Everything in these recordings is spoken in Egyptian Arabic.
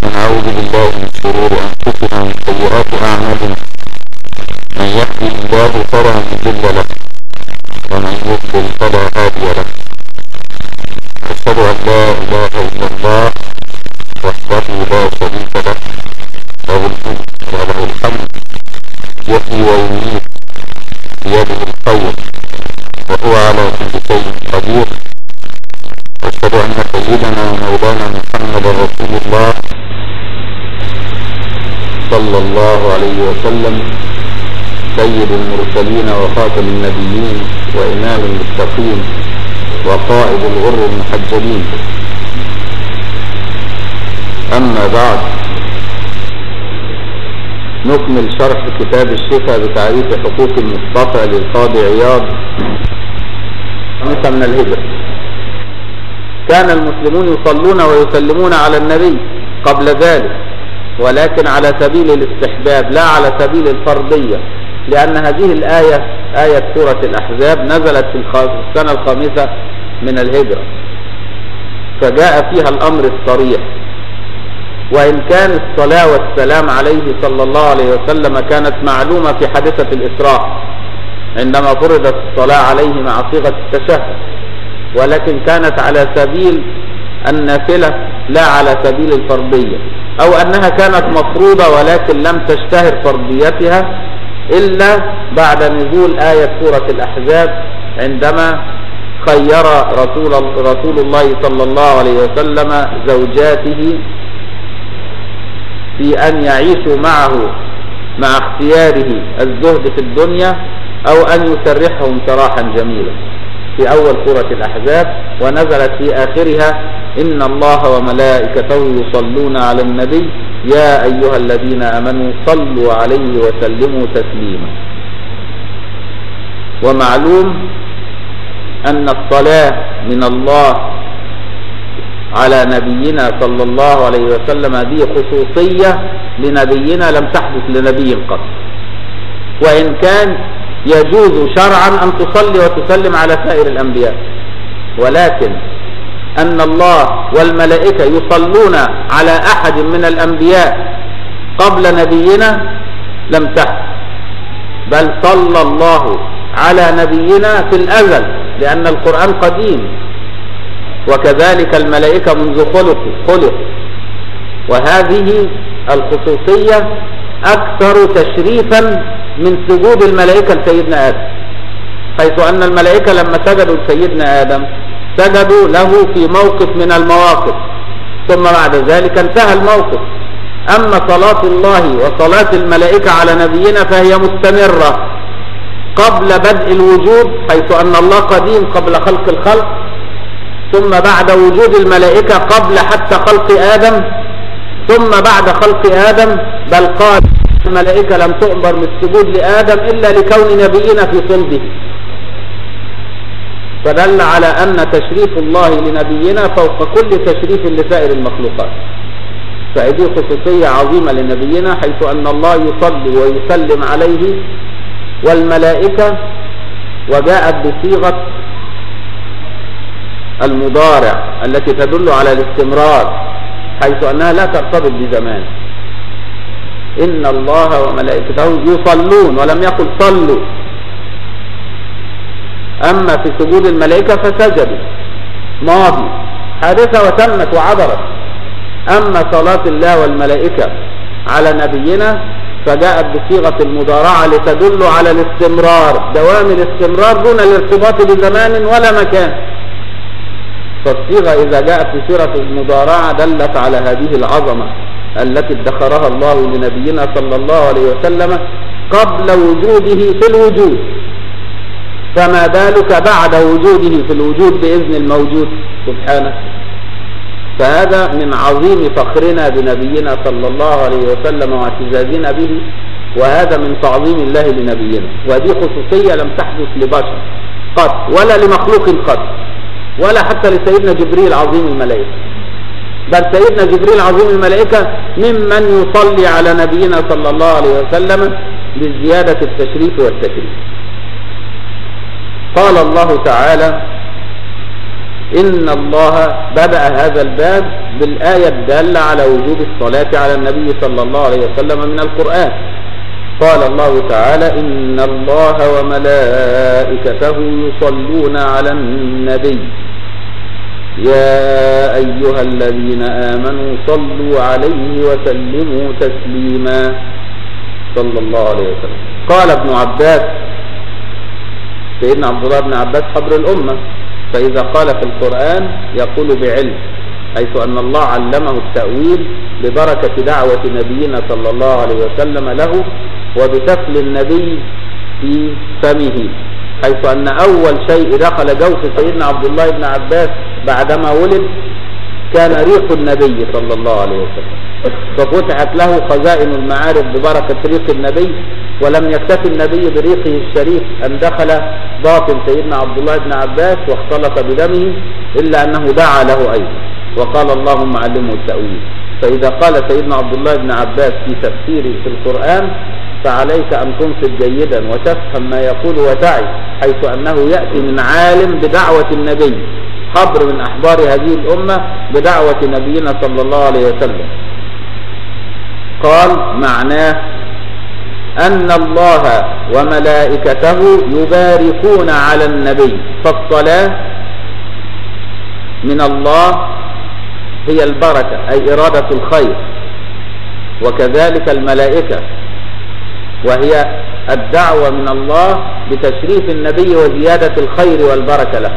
ونعوذ بالله من شرور أنفسنا ومن سيئات أعمالنا من يهدي الله فلا مضل له ومن يضلل فلا هادي له أشهد أن لا إله إلا الله وحده لا شريك له له الملك وله الحمد يحيي ويميت بيده الخير وهو على كل شيء قدير أشهد أن سيدنا ومولانا محمد رسول الله صلى الله عليه وسلم سيد المرسلين وخاتم النبيين وإمام المتقين وقائد الغر المحجلين أما بعد نكمل شرح كتاب الشفاء بتعريف حقوق المصطفى للقاضي عياض خمسة من الهجرة كان المسلمون يصلون ويسلمون على النبي قبل ذلك ولكن على سبيل الاستحباب لا على سبيل الفرضية لأن هذه الآية آية سورة الأحزاب نزلت في السنة الخامسة من الهجرة فجاء فيها الأمر الصريح وإن كان الصلاة والسلام عليه صلى الله عليه وسلم كانت معلومة في حادثة الإسراء عندما فرضت الصلاة عليه مع صيغة التشهد ولكن كانت على سبيل النافلة لا على سبيل الفرضية أو أنها كانت مفروضة ولكن لم تشتهر فرضيتها إلا بعد نزول آية سورة الأحزاب عندما خير رسول, رسول الله صلى الله عليه وسلم زوجاته في أن يعيشوا معه مع اختياره الزهد في الدنيا أو أن يسرحهم سراحا جميلا في أول سورة الأحزاب ونزلت في آخرها إن الله وملائكته يصلون على النبي يا أيها الذين آمنوا صلوا عليه وسلموا تسليما ومعلوم أن الصلاة من الله على نبينا صلى الله عليه وسلم دي خصوصية لنبينا لم تحدث لنبي قط وإن كان يجوز شرعا أن تصلي وتسلم على سائر الأنبياء ولكن أن الله والملائكة يصلون على أحد من الأنبياء قبل نبينا لم تحدث بل صلى الله على نبينا في الأزل لأن القرآن قديم وكذلك الملائكة منذ خلقوا خلق وهذه الخصوصية أكثر تشريفا من سجود الملائكة لسيدنا آدم حيث أن الملائكة لما سجدوا لسيدنا آدم سجدوا له في موقف من المواقف ثم بعد ذلك انتهى الموقف أما صلاة الله وصلاة الملائكة على نبينا فهي مستمرة قبل بدء الوجود حيث أن الله قديم قبل خلق الخلق ثم بعد وجود الملائكة قبل حتى خلق آدم ثم بعد خلق آدم بل قال الملائكة لم تؤمر بالسجود لآدم إلا لكون نبينا في صلبه فدل على أن تشريف الله لنبينا فوق كل تشريف لسائر المخلوقات فهذه خصوصية عظيمة لنبينا حيث أن الله يصلي ويسلم عليه والملائكة وجاءت بصيغة المضارع التي تدل على الاستمرار حيث أنها لا ترتبط بزمان إن الله وملائكته يصلون ولم يقل صلوا أما في سجود الملائكة فسجدوا ماضي حادثة وتمت وعبرت أما صلاة الله والملائكة على نبينا فجاءت بصيغة المضارعة لتدل على الاستمرار دوام الاستمرار دون الارتباط بزمان ولا مكان فالصيغة إذا جاءت في سورة المضارعة دلت على هذه العظمة التي ادخرها الله لنبينا صلى الله عليه وسلم قبل وجوده في الوجود فما بالك بعد وجوده في الوجود بإذن الموجود سبحانه فهذا من عظيم فخرنا بنبينا صلى الله عليه وسلم واعتزازنا به وهذا من تعظيم الله لنبينا وهذه خصوصية لم تحدث لبشر قط ولا لمخلوق قط ولا حتى لسيدنا جبريل عظيم الملائكة بل سيدنا جبريل عظيم الملائكة ممن يصلي على نبينا صلى الله عليه وسلم بزيادة التشريف والتكريم قال الله تعالى إن الله بدأ هذا الباب بالآية الدالة على وجوب الصلاة على النبي صلى الله عليه وسلم من القرآن قال الله تعالى إن الله وملائكته يصلون على النبي يا أيها الذين آمنوا صلوا عليه وسلموا تسليما صلى الله عليه وسلم قال ابن عباس سيدنا عبد الله بن عباس حبر الأمة فإذا قال في القرآن يقول بعلم حيث أن الله علمه التأويل ببركة دعوة نبينا صلى الله عليه وسلم له وبتفل النبي في فمه حيث أن أول شيء دخل جوف سيدنا عبد الله بن عباس بعدما ولد كان ريق النبي صلى الله عليه وسلم ففتحت له خزائن المعارف ببركة ريق النبي ولم يكتفي النبي بريقه الشريف أن دخل باطن سيدنا عبد الله بن عباس واختلط بدمه إلا أنه دعا له أيضا وقال اللهم علمه التأويل فإذا قال سيدنا عبد الله بن عباس في تفسيره في القرآن فعليك أن تنصت جيدا وتفهم ما يقول وتعي حيث أنه يأتي من عالم بدعوة النبي حبر من أحبار هذه الأمة بدعوة نبينا صلى الله عليه وسلم قال معناه أن الله وملائكته يباركون على النبي فالصلاة من الله هي البركة أي إرادة الخير وكذلك الملائكة وهي الدعوة من الله بتشريف النبي وزيادة الخير والبركة له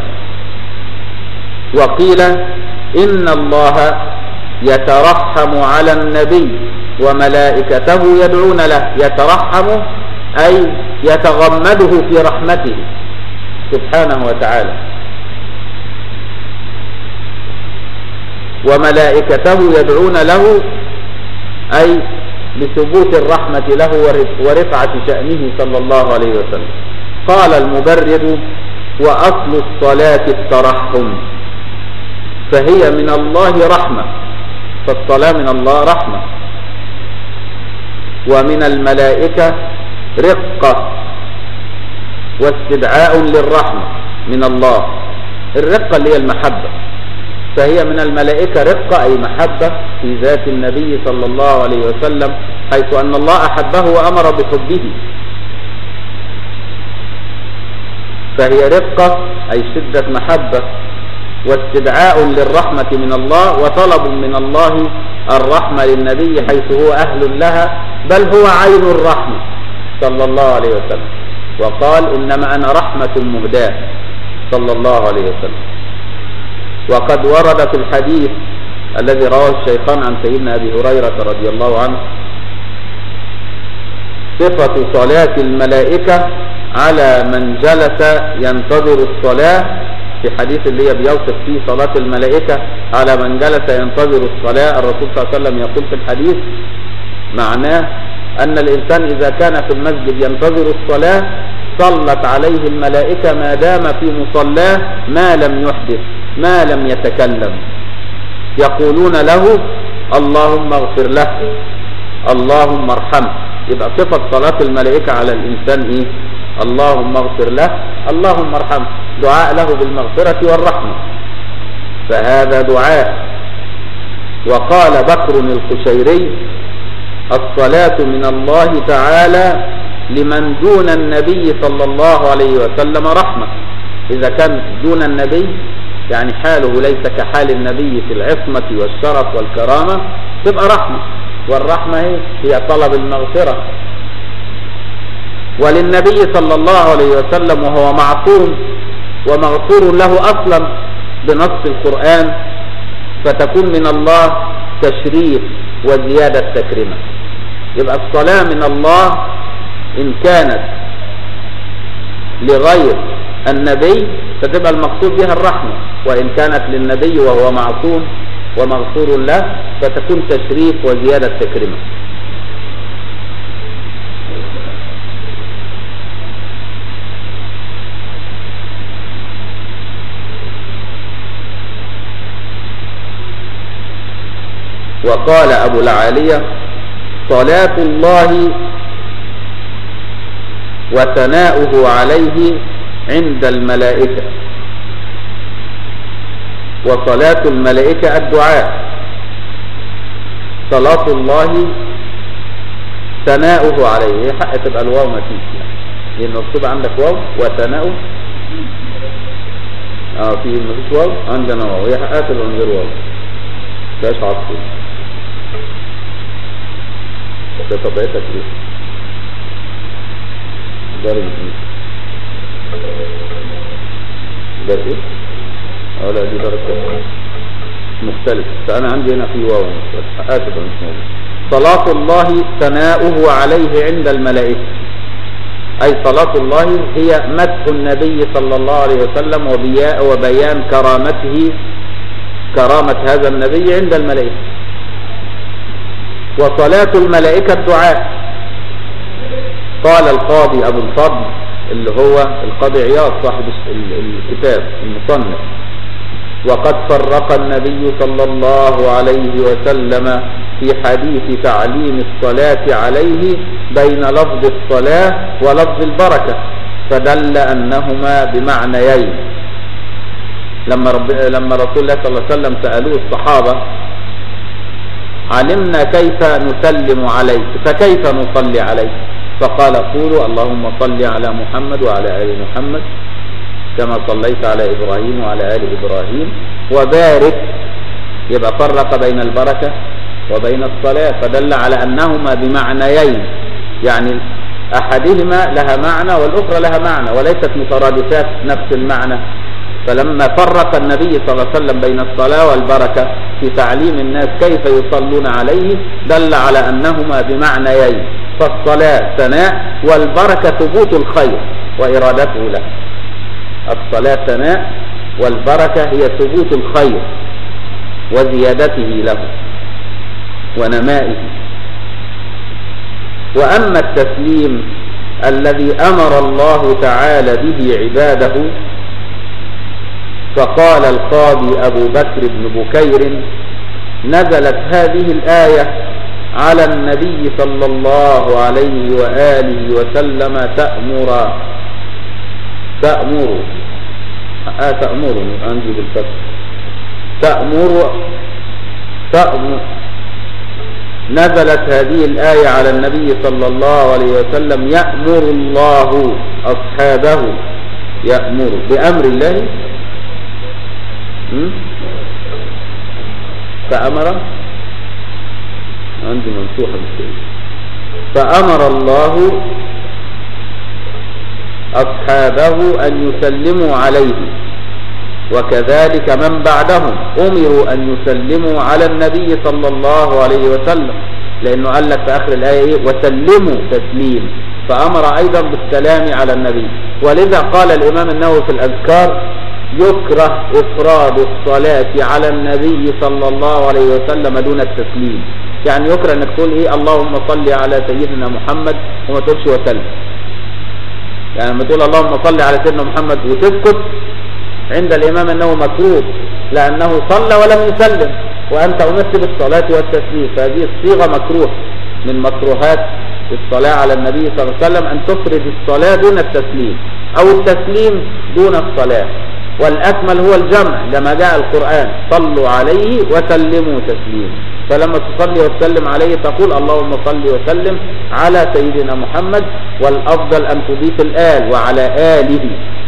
وقيل إن الله يترحم على النبي وملائكته يدعون له يترحم أي يتغمده في رحمته سبحانه وتعالى وملائكته يدعون له أي لثبوت الرحمة له ورفعة شأنه صلى الله عليه وسلم قال المبرد وأصل الصلاة الترحم فهي من الله رحمة فالصلاة من الله رحمة ومن الملائكة رقة واستدعاء للرحمة من الله الرقة اللي هي المحبة فهي من الملائكة رقة أي محبة في ذات النبي صلى الله عليه وسلم حيث أن الله أحبه وأمر بحبه فهي رقة أي شدة محبة واستدعاء للرحمة من الله وطلب من الله الرحمة للنبي حيث هو أهل لها بل هو عين الرحمة صلى الله عليه وسلم وقال إنما أنا رحمة مهداة صلى الله عليه وسلم وقد ورد في الحديث الذي رواه الشيخان عن سيدنا أبي هريرة رضي الله عنه صفة صلاة الملائكة على من جلس ينتظر الصلاة في حديث اللي هي بيوصف فيه صلاة الملائكة على من جلس ينتظر الصلاة الرسول صلى الله عليه وسلم يقول في الحديث معناه أن الإنسان إذا كان في المسجد ينتظر الصلاة صلت عليه الملائكة ما دام في مصلاه ما لم يحدث ما لم يتكلم يقولون له اللهم اغفر له اللهم ارحمه يبقى صفة صلاة الملائكة على الإنسان إيه اللهم اغفر له اللهم ارحمه دعاء له بالمغفرة والرحمة فهذا دعاء وقال بكر القشيري الصلاة من الله تعالى لمن دون النبي صلى الله عليه وسلم رحمة إذا كان دون النبي يعني حاله ليس كحال النبي في العصمة والشرف والكرامة تبقى رحمة والرحمة هي, هي طلب المغفرة وللنبي صلى الله عليه وسلم وهو معصوم ومغفور له أصلا بنص القرآن فتكون من الله تشريف وزيادة تكريمة يبقى الصلاة من الله إن كانت لغير النبي فتبقى المقصود بها الرحمة وإن كانت للنبي وهو معصوم ومغفور له فتكون تشريف وزيادة تكريمة وقال أبو العالية صلاة الله وثناؤه عليه عند الملائكة وصلاة الملائكة الدعاء صلاة الله ثناؤه عليه هي حق تبقى الواو ما فيش يعني لأن مكتوب عندك واو وثناؤه اه في ما فيش واو عندنا واو هي حقها تبقى من غير واو مفيهاش عطف ده طبيعتك ايه دار ايه دار ايه اه لا دي دار التسعة مختلف فانا عندي هنا في واو حقها تبقى مش موجود صلاة الله ثناؤه عليه عند الملائكة أي صلاة الله هي مدح النبي صلى الله عليه وسلم وبياء وبيان كرامته كرامة هذا النبي عند الملائكة وصلاة الملائكة الدعاء قال القاضي أبو الفضل اللي هو القاضي عياض صاحب الكتاب المصنف وقد فرق النبي صلى الله عليه وسلم في حديث تعليم الصلاة عليه بين لفظ الصلاة ولفظ البركة فدل أنهما بمعنيين لما, رب... لما رسول الله صلى الله عليه وسلم سألوه الصحابة علمنا كيف نسلم عليك فكيف نصلي عليك فقال قولوا اللهم صل على محمد وعلى آل محمد كما صليت على إبراهيم وعلى آل إبراهيم وبارك يبقى فرق بين البركة وبين الصلاة فدل على أنهما بمعنيين يعني أحدهما لها معنى والأخرى لها معنى وليست مترادفات نفس المعنى فلما فرق النبي صلى الله عليه وسلم بين الصلاة والبركة في تعليم الناس كيف يصلون عليه دل على أنهما بمعنيين فالصلاة ثناء والبركة ثبوت الخير وإرادته له الصلاة ثناء والبركة هي ثبوت الخير وزيادته له ونمائه وأما التسليم الذي أمر الله تعالى به عباده فقال القاضي أبو بكر بن بكير نزلت هذه الآية على النبي صلى الله عليه وآله وسلم تأمر تأمر آه تأمرني عندي بالفتح تأمر تأمر نزلت هذه الآية على النبي صلى الله عليه وسلم يأمر الله أصحابه يأمر بأمر الله فأمر عندي منصوحة بالشيء فأمر الله أصحابه أن يسلموا عليه وكذلك من بعدهم أمروا أن يسلموا على النبي صلى الله عليه وسلم لأنه قال لك في آخر الآية إيه وسلموا تسليم فأمر أيضا بالسلام على النبي ولذا قال الإمام النووي في الأذكار يكره إفراد الصلاة على النبي صلى الله عليه وسلم دون التسليم يعني يكره أنك تقول إيه اللهم صل على سيدنا محمد وما تقولش وسلم يعني لما تقول اللهم صل على سيدنا محمد وتسكت عند الإمام أنه مكروه لأنه صلى ولم يسلم وأنت أمرت بالصلاة والتسليم فهذه الصيغة مكروه من مكروهات الصلاة على النبي صلى الله عليه وسلم أن تفرد الصلاة دون التسليم أو التسليم دون الصلاة والأكمل هو الجمع كما جاء القرآن صلوا عليه وسلموا تسليما فلما تصلي وتسلم عليه تقول اللهم صل وسلم على سيدنا محمد والأفضل أن تضيف الآل وعلى آله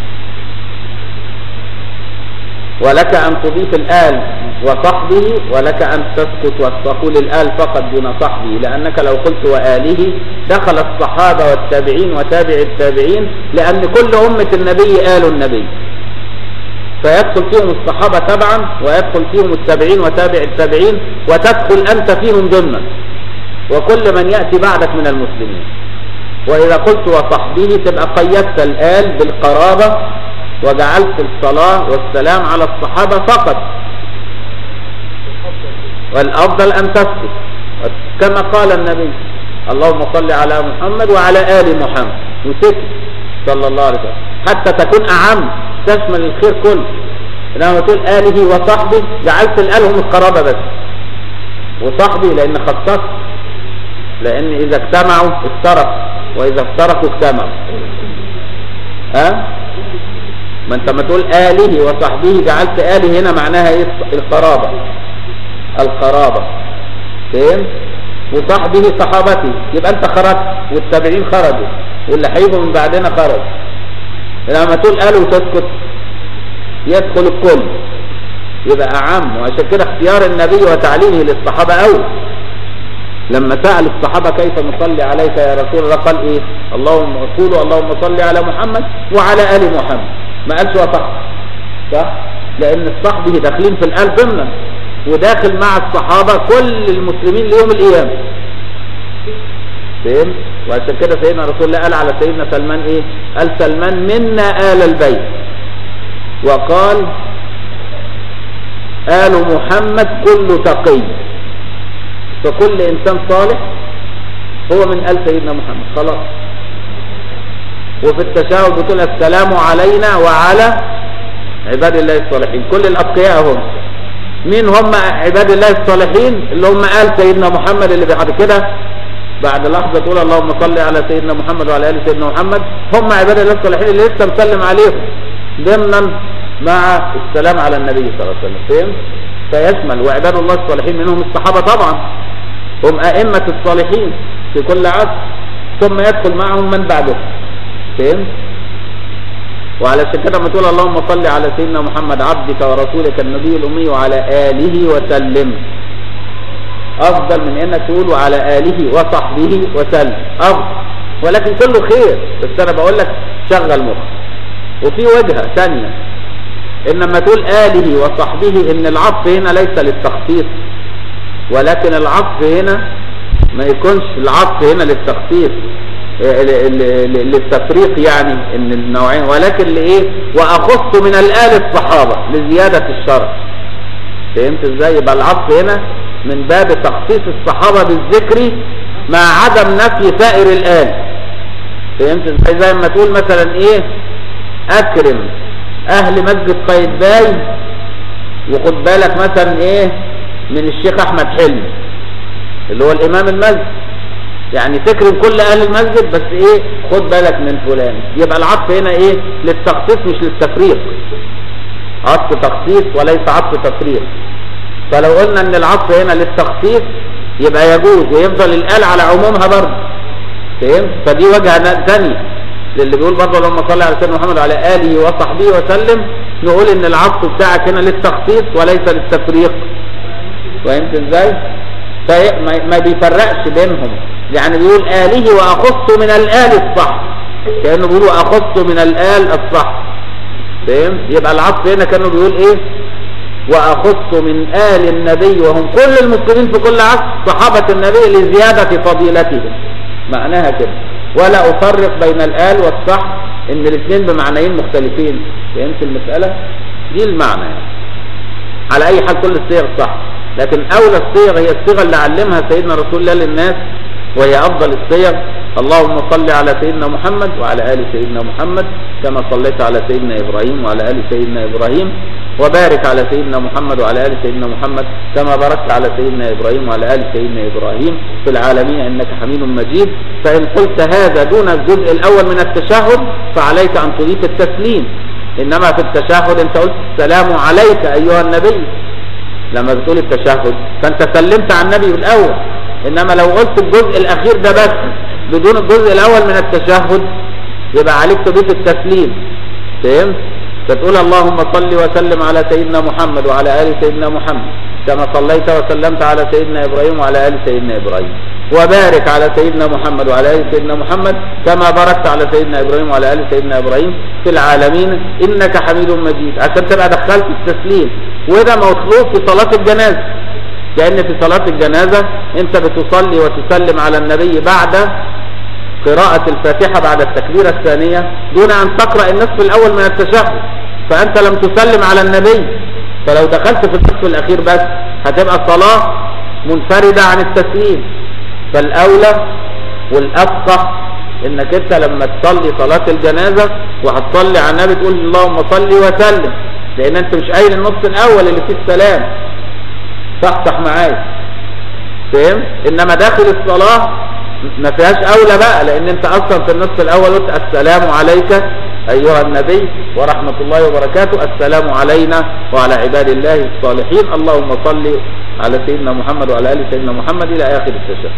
ولك أن تضيف الآل وصحبه ولك أن تسكت وتقول الآل فقط دون صحبه لأنك لو قلت وآله دخل الصحابة والتابعين وتابع التابعين لأن كل أمة النبي آل النبي فيدخل فيهم الصحابة تبعا ويدخل فيهم التابعين وتابع التابعين وتدخل أنت فيهم ضمنا وكل من يأتي بعدك من المسلمين وإذا قلت وصحبه تبقى قيدت الآل بالقرابة وجعلت الصلاة والسلام على الصحابة فقط والأفضل أن تسكت كما قال النبي اللهم صل على محمد وعلى آل محمد وسكت صلى الله عليه وسلم حتى تكون أعم تشمل الخير كله لما تقول آله وصحبه جعلت الآل هم القرابة بس وصحبه لأن خصصت لأن إذا اجتمعوا افترقوا وإذا افترقوا اجتمعوا ها ما انت ما تقول آله وصحبه جعلت آله هنا معناها ايه القرابة القرابة فهمت وصحبه صحابته يبقى انت خرجت والتابعين خرجوا واللي هيجوا من بعدنا خرج لما تقول آله وتسكت يدخل الكل يبقى أعم وعشان كده اختيار النبي وتعليمه للصحابة أول لما سأل الصحابة كيف نصلي عليك يا رسول الله قال ايه اللهم قولوا اللهم صل على محمد وعلى آل محمد ما قالش وصحبه صح لأن الصحبه داخلين في الآل ضمنا وداخل مع الصحابة كل المسلمين ليوم القيامة فهم وعشان كده سيدنا رسول الله قال على سيدنا سلمان ايه قال سلمان منا آل البيت وقال آل محمد كل تقي فكل إنسان صالح هو من آل سيدنا محمد خلاص وفي التشاهد بتقول السلام علينا وعلى عباد الله الصالحين كل الأتقياء هم مين هم عباد الله الصالحين اللي هم آل سيدنا محمد اللي بعد كده بعد لحظة تقول اللهم صل على سيدنا محمد وعلى آل سيدنا محمد هم عباد الله الصالحين اللي لسه مسلم عليهم ضمنا مع السلام على النبي صلى الله عليه وسلم فهمت فيشمل وعباد الله الصالحين منهم الصحابة طبعا هم أئمة الصالحين في كل عصر ثم يدخل معهم من بعدهم فهمت وعلشان كده لما تقول اللهم صل على سيدنا محمد عبدك ورسولك النبي الأمي وعلى آله وسلم أفضل من أنك تقول وعلى آله وصحبه وسلم أفضل ولكن كله خير بس أنا بقول لك شغل مخ وفي وجهة ثانية إنما تقول آله وصحبه إن العطف هنا ليس للتخصيص ولكن العطف هنا ما يكونش العطف هنا للتخصيص للتفريق يعني ان النوعين ولكن لايه واخص من الال الصحابه لزياده الشرف فهمت ازاي يبقى العطف هنا من باب تخصيص الصحابه بالذكر مع عدم نفي سائر الال فهمت ازاي زي ما تقول مثلا ايه اكرم اهل مسجد قايتباي وخد بالك مثلا ايه من الشيخ احمد حلمي اللي هو الامام المسجد يعني تكرم كل اهل المسجد بس ايه خد بالك من فلان يبقى العطف هنا ايه للتخصيص مش للتفريق عطف تخصيص وليس عطف تفريق فلو قلنا ان العطف هنا للتخصيص يبقى يجوز ويفضل الآل على عمومها برضه فهمت فدي وجهة ثانية للي بيقول برضه اللهم صل على سيدنا محمد وعلى آله وصحبه وسلم نقول ان العطف بتاعك هنا للتخصيص وليس للتفريق فهمت ازاي فما بيفرقش بينهم يعني بيقول آله وأخص من الآل الصح كأنه بيقولوا أخص من الآل الصح فهم يبقى العطف هنا كانوا بيقول ايه وأخص من آل النبي وهم كل المسلمين في كل عصر صحابة النبي لزيادة فضيلتهم معناها كده ولا أفرق بين الآل والصح إن الاثنين بمعنيين مختلفين فهمت المسألة دي المعنى يعني. على أي حال كل الصيغ صح لكن أولى الصيغ هي الصيغة اللي علمها سيدنا رسول الله للناس وهي أفضل الصيغ اللهم صل على سيدنا محمد وعلى آل سيدنا محمد كما صليت على سيدنا إبراهيم وعلى آل سيدنا إبراهيم وبارك على سيدنا محمد وعلى آل سيدنا محمد كما باركت على سيدنا إبراهيم وعلى آل سيدنا إبراهيم في العالمين إنك حميد مجيد فإن قلت هذا دون الجزء الأول من التشهد فعليك أن تضيف التسليم إنما في التشهد أنت قلت السلام عليك أيها النبي لما بتقول التشهد فأنت سلمت على النبي الأول إنما لو قلت الجزء الأخير ده بس بدون الجزء الأول من التشهد يبقى عليك تضيف التسليم فهمت؟ فتقول اللهم صل وسلم على سيدنا محمد وعلى آل سيدنا محمد كما صليت وسلمت على سيدنا إبراهيم وعلى آل سيدنا إبراهيم وبارك على سيدنا محمد وعلى آل سيدنا محمد كما باركت على سيدنا إبراهيم وعلى آل سيدنا إبراهيم في العالمين إنك حميد مجيد عشان تبقى دخلت التسليم وده مطلوب في صلاة الجنازة لأن في صلاة الجنازة أنت بتصلي وتسلم على النبي بعد قراءة الفاتحة بعد التكبيرة الثانية دون أن تقرأ النصف الأول من التشهد فأنت لم تسلم على النبي فلو دخلت في النصف الأخير بس هتبقى صلاة منفردة عن التسليم فالأولى والأفقه إنك أنت لما تصلي صلاة الجنازة وهتصلي على النبي تقول اللهم صل وسلم لأن أنت مش قايل النص الأول اللي فيه السلام صحصح معايا فهمت انما داخل الصلاة ما فيهاش اولى بقى لان انت اصلا في النص الاول قلت السلام عليك أيها النبي ورحمة الله وبركاته السلام علينا وعلى عباد الله الصالحين اللهم صل على سيدنا محمد وعلى آل سيدنا محمد إلى آخر التشهد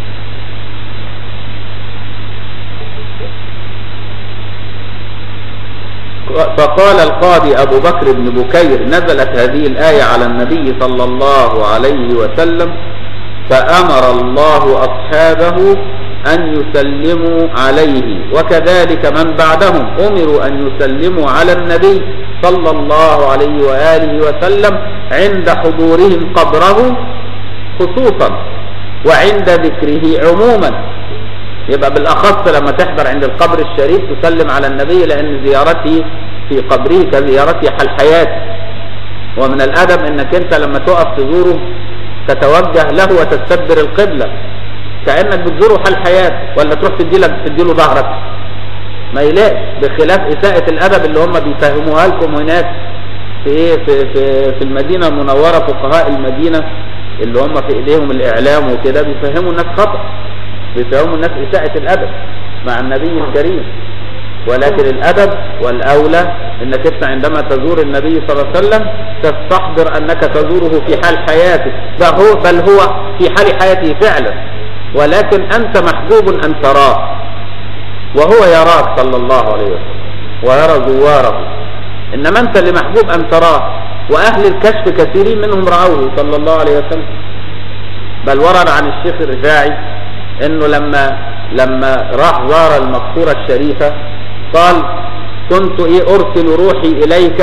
فقال القاضي أبو بكر بن بكير نزلت هذه الآية على النبي صلى الله عليه وسلم فأمر الله أصحابه أن يسلموا عليه وكذلك من بعدهم أمروا أن يسلموا على النبي صلى الله عليه وآله وسلم عند حضورهم قبره خصوصا وعند ذكره عموما يبقى بالأخص لما تحضر عند القبر الشريف تسلم على النبي لأن زيارته في قبره كزيارته حال حياته ومن الأدب أنك أنت لما تقف تزوره تتوجه له وتستدبر القبلة كأنك بتزوره حال حياته ولا تروح تديلك تديله ظهرك ما يلاقش بخلاف إساءة الأدب اللي هم بيفهموها لكم هناك في إيه في في في المدينة المنورة فقهاء المدينة اللي هم في إيديهم الإعلام وكده بيفهموا الناس خطأ بيفهموا الناس إساءة الأدب مع النبي الكريم ولكن الأدب والأولى أنك أنت عندما تزور النبي صلى الله عليه وسلم تستحضر أنك تزوره في حال حياته بل هو, بل هو في حال حياته فعلا ولكن أنت محبوب أن تراه وهو يراك صلى الله عليه وسلم ويرى زواره إنما أنت اللي محبوب أن تراه وأهل الكشف كثيرين منهم رأوه صلى الله عليه وسلم بل ورد عن الشيخ الرفاعي انه لما لما راح زار المقصورة الشريفة قال كنت ايه ارسل روحي اليك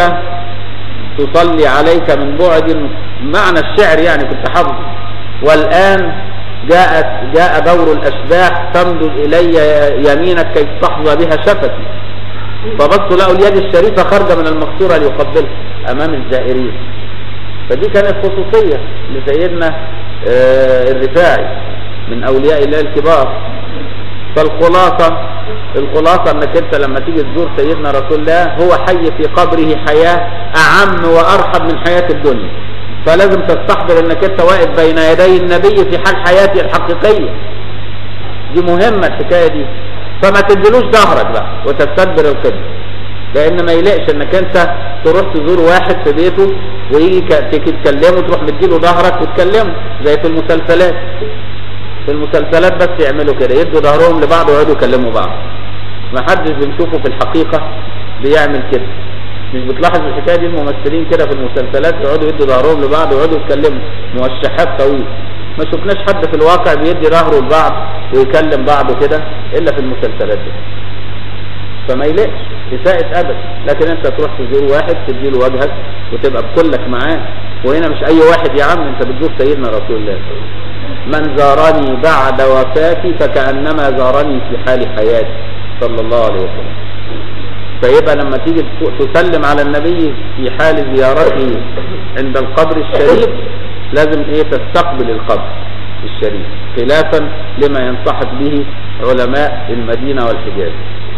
تصلي عليك من بعد معنى الشعر يعني كنت حافظه والان جاءت جاء دور الاشباح تمدد الي يمينك كي تحظى بها شفتي فبصوا لقوا اليد الشريفة خارجة من المقصورة ليقبلها امام الزائرين فدي كانت خصوصية لسيدنا آه الرفاعي من اولياء الله الكبار فالخلاصة الخلاصة انك انت لما تيجي تزور سيدنا رسول الله هو حي في قبره حياة اعم وارحب من حياة الدنيا فلازم تستحضر انك انت واقف بين يدي النبي في حال حياته الحقيقية دي مهمة الحكاية دي فما تدلوش ظهرك بقى وتستدبر القبل لان ما يلاقش انك انت تروح تزور واحد في بيته ويجي تكلمه تروح مديله ظهرك وتكلمه زي في المسلسلات في المسلسلات بس يعملوا كده يدوا ظهرهم لبعض ويقعدوا يكلموا بعض ما حدش بنشوفه في الحقيقة بيعمل كده مش بتلاحظ الحكاية دي الممثلين كده في المسلسلات يقعدوا يدوا ظهرهم لبعض ويقعدوا يتكلموا موشحات طويل ما شفناش حد في الواقع بيدي ظهره لبعض ويكلم بعضه كده الا في المسلسلات دي فما يلاقش إساءة أبد لكن أنت تروح تزور واحد تديله وجهك وتبقى بكلك معاه وهنا مش أي واحد يا عم أنت بتزور سيدنا رسول الله من زارني بعد وفاتي فكأنما زارني في حال حياتي صلى الله عليه وسلم فيبقى لما تيجي تسلم على النبي في حال زيارته عند القبر الشريف لازم ايه تستقبل القبر الشريف خلافا لما ينصحك به علماء المدينة والحجاز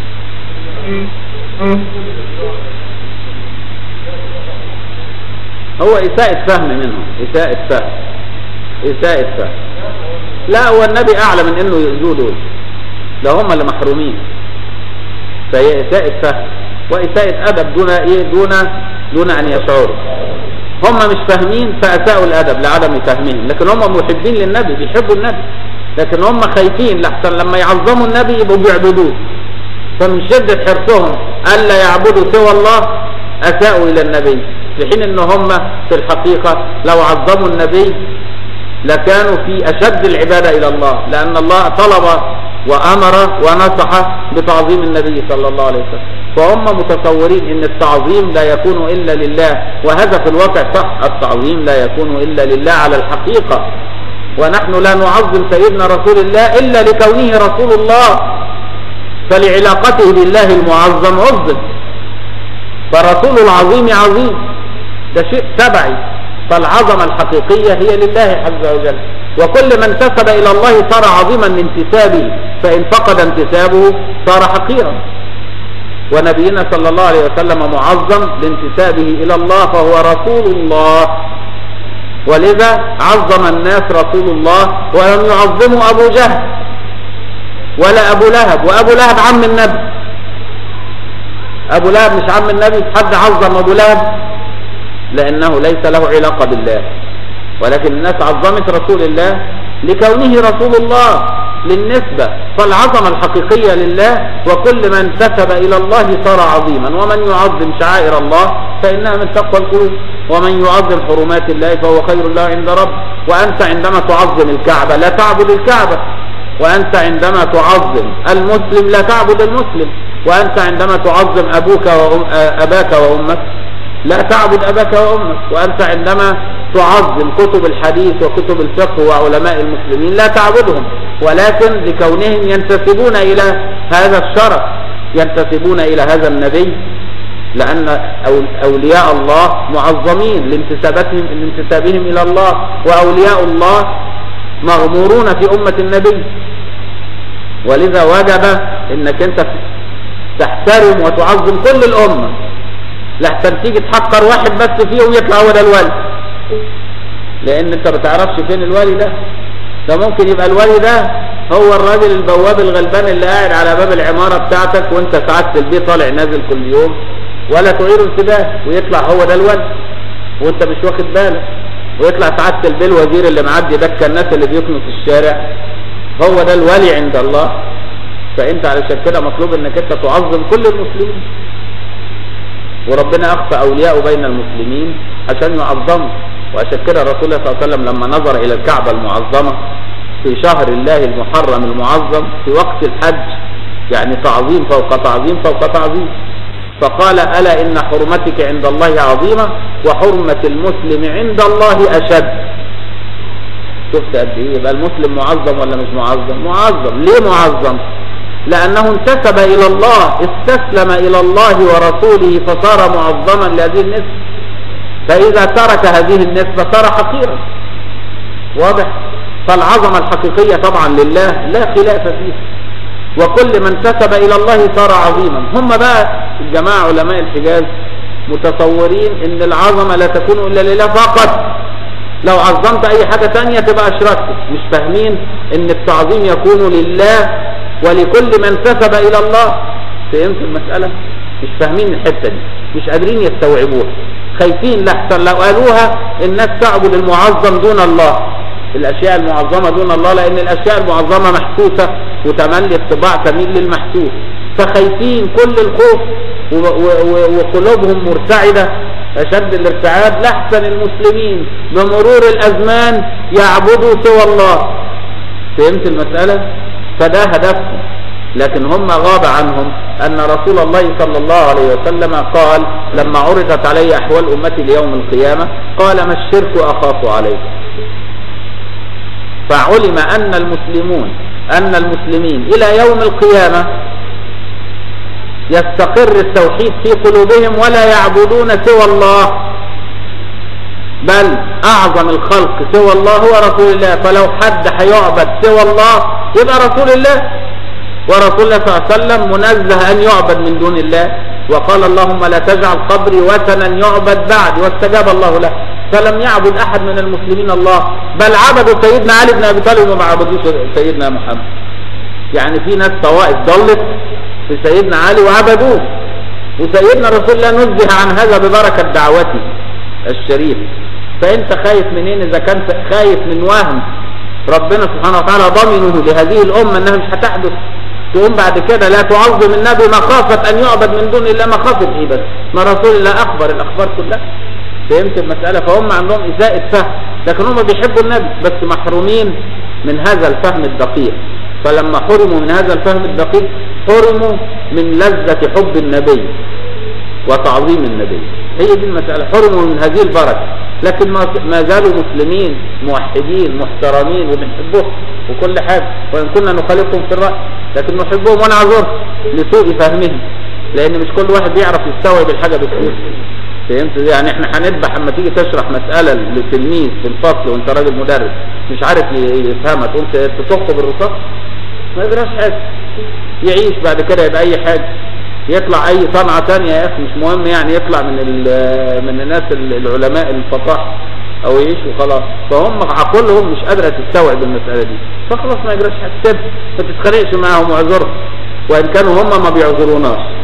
هو إساءة فهم منهم إساءة فهم إساءة فهم لا هو النبي أعلى من إنه يؤذوه دول ده هم اللي محرومين فهي إساءة فهم وإساءة أدب دون إيه دون دون أن يشعروا هم مش فاهمين فأساءوا الأدب لعدم فهمهم لكن هم محبين للنبي بيحبوا النبي لكن هم خايفين لحسن لما يعظموا النبي يبقوا بيعبدوه فمن شدة حرصهم ألا يعبدوا سوى الله أساءوا إلى النبي في حين ان هم في الحقيقة لو عظموا النبي لكانوا في أشد العبادة إلى الله لأن الله طلب وأمر ونصح بتعظيم النبي صلى الله عليه وسلم فهم متصورين ان التعظيم لا يكون إلا لله وهذا في الواقع صح التعظيم لا يكون إلا لله على الحقيقة ونحن لا نعظم سيدنا رسول الله إلا لكونه رسول الله فلعلاقته بالله المعظم عظم فرسول العظيم عظيم ده شيء تبعي فالعظمة الحقيقية هي لله عز وجل وكل من انتسب إلى الله صار عظيما من انتسابه فإن فقد انتسابه صار حقيرا ونبينا صلى الله عليه وسلم معظم لانتسابه إلى الله فهو رسول الله ولذا عظم الناس رسول الله ولم يعظموا أبو جهل ولا أبو لهب وأبو لهب عم النبي ابو لهب مش عم النبي حد عظم ابو لهب لانه ليس له علاقة بالله ولكن الناس عظمت رسول الله لكونه رسول الله للنسبة فالعظمة الحقيقية لله وكل من انتسب إلى الله صار عظيما ومن يعظم شعائر الله فإنها من تقوى القلوب ومن يعظم حرمات الله فهو خير له عند رب وأنت عندما تعظم الكعبة لا تعبد الكعبة وأنت عندما تعظم المسلم لا تعبد المسلم وأنت عندما تعظم أبوك وأم أباك وأمك لا تعبد أباك وأمك وأنت عندما تعظم كتب الحديث وكتب الفقه وعلماء المسلمين لا تعبدهم ولكن لكونهم ينتسبون إلى هذا الشرف ينتسبون إلى هذا النبي لأن أولياء الله معظمين لانتسابتهم لانتسابهم إلى الله وأولياء الله مغمورون في أمة النبي ولذا وجب انك انت تحترم وتعظم كل الأمة لحسن تيجي تحقر واحد بس فيهم يطلع هو ده الولي لان انت ما تعرفش فين الولي ده ده ممكن يبقى الولي ده هو الراجل البواب الغلبان اللي قاعد على باب العمارة بتاعتك وانت سعادة البيت طالع نازل كل يوم ولا تعير انتباه ويطلع هو ده الولي وانت مش واخد بالك ويطلع سعادة البيت الوزير اللي معدي ده الناس اللي بيكنوا في الشارع هو ده الولي عند الله فانت علشان كده مطلوب انك انت تعظم كل المسلمين وربنا اخفى اولياءه بين المسلمين عشان يعظموا وعشان كده الرسول صلى الله عليه وسلم لما نظر الى الكعبة المعظمة في شهر الله المحرم المعظم في وقت الحج يعني تعظيم فوق تعظيم فوق تعظيم فقال ألا إن حرمتك عند الله عظيمة وحرمة المسلم عند الله أشد شفت قد ايه يبقى المسلم معظم ولا مش معظم معظم ليه معظم لأنه انتسب إلى الله استسلم إلى الله ورسوله فصار معظما لهذه النسبة فإذا ترك هذه النسبة صار حقيرا واضح فالعظمة الحقيقية طبعا لله لا خلاف فيه وكل من انتسب إلى الله صار عظيما هم بقى الجماعة علماء الحجاز متصورين ان العظمة لا تكون إلا لله فقط لو عظمت أي حاجة تانية تبقى أشركت مش فاهمين ان التعظيم يكون لله ولكل من انتسب إلى الله فهمت المسألة مش فاهمين الحتة دي مش قادرين يستوعبوها خايفين لحسن لو قالوها الناس تعبد المعظم دون الله الأشياء المعظمة دون الله لأن الأشياء المعظمة محسوسة وتملي الطباع تميل للمحسوس فخايفين كل الخوف وقلوبهم مرتعدة أشد الارتعاد لحسن المسلمين بمرور الأزمان يعبدوا سوى الله فهمت المسألة فده هدفهم لكن هم غاب عنهم أن رسول الله صلى الله عليه وسلم قال لما عرضت علي أحوال أمتي ليوم القيامة قال ما الشرك أخاف عليكم فعلم أن المسلمون أن المسلمين إلى يوم القيامة يستقر التوحيد في قلوبهم ولا يعبدون سوى الله بل أعظم الخلق سوى الله هو رسول الله فلو حد هيعبد سوى الله يبقى رسول الله ورسول الله صلى الله عليه وسلم منزه أن يعبد من دون الله وقال اللهم لا تجعل قبري وثنا يعبد بعد واستجاب الله له فلم يعبد أحد من المسلمين الله بل عبدوا سيدنا علي بن أبي طالب وما عبدوش سيدنا محمد يعني في ناس طوائف ضلت في سيدنا علي وعبدوه وسيدنا رسول الله نزه عن هذا ببركة دعوته الشريف فانت خايف منين اذا كنت خايف من وهم ربنا سبحانه وتعالى ضمنه لهذه الامة انها مش هتحدث تقوم بعد كده لا تعظم النبي مخافة ان يعبد من دون الله مخافة ايه بس ما رسول الله اخبر الاخبار كلها فهمت المسألة فهم عندهم إساءة فهم لكن هم بيحبوا النبي بس محرومين من هذا الفهم الدقيق فلما حرموا من هذا الفهم الدقيق حرموا من لذة حب النبي وتعظيم النبي هي دي المسألة حرموا من هذه البركة لكن ما زالوا مسلمين موحدين محترمين وبنحبهم وكل حاجة وإن كنا نخالفهم في الرأي لكن نحبهم ونعذرهم لسوء فهمهم لأن مش كل واحد بيعرف يستوعب الحاجة بسهولة فهمت يعني احنا هنذبح اما تيجي تشرح مسألة لتلميذ في الفصل وانت راجل مدرس مش عارف يفهمها تقوم تطخه بالرصاص ما يجراش حاجة يعيش بعد كده يبقى اي حاجة يطلع اي صنعة تانية يا اخي مش مهم يعني يطلع من من الناس العلماء الفصاح او يعيش وخلاص فهم عقولهم مش قادرة تستوعب المسألة دي فخلاص ما يجراش حاجة سيب ما تتخانقش معاهم واعذرهم وان كانوا هم ما بيعذروناش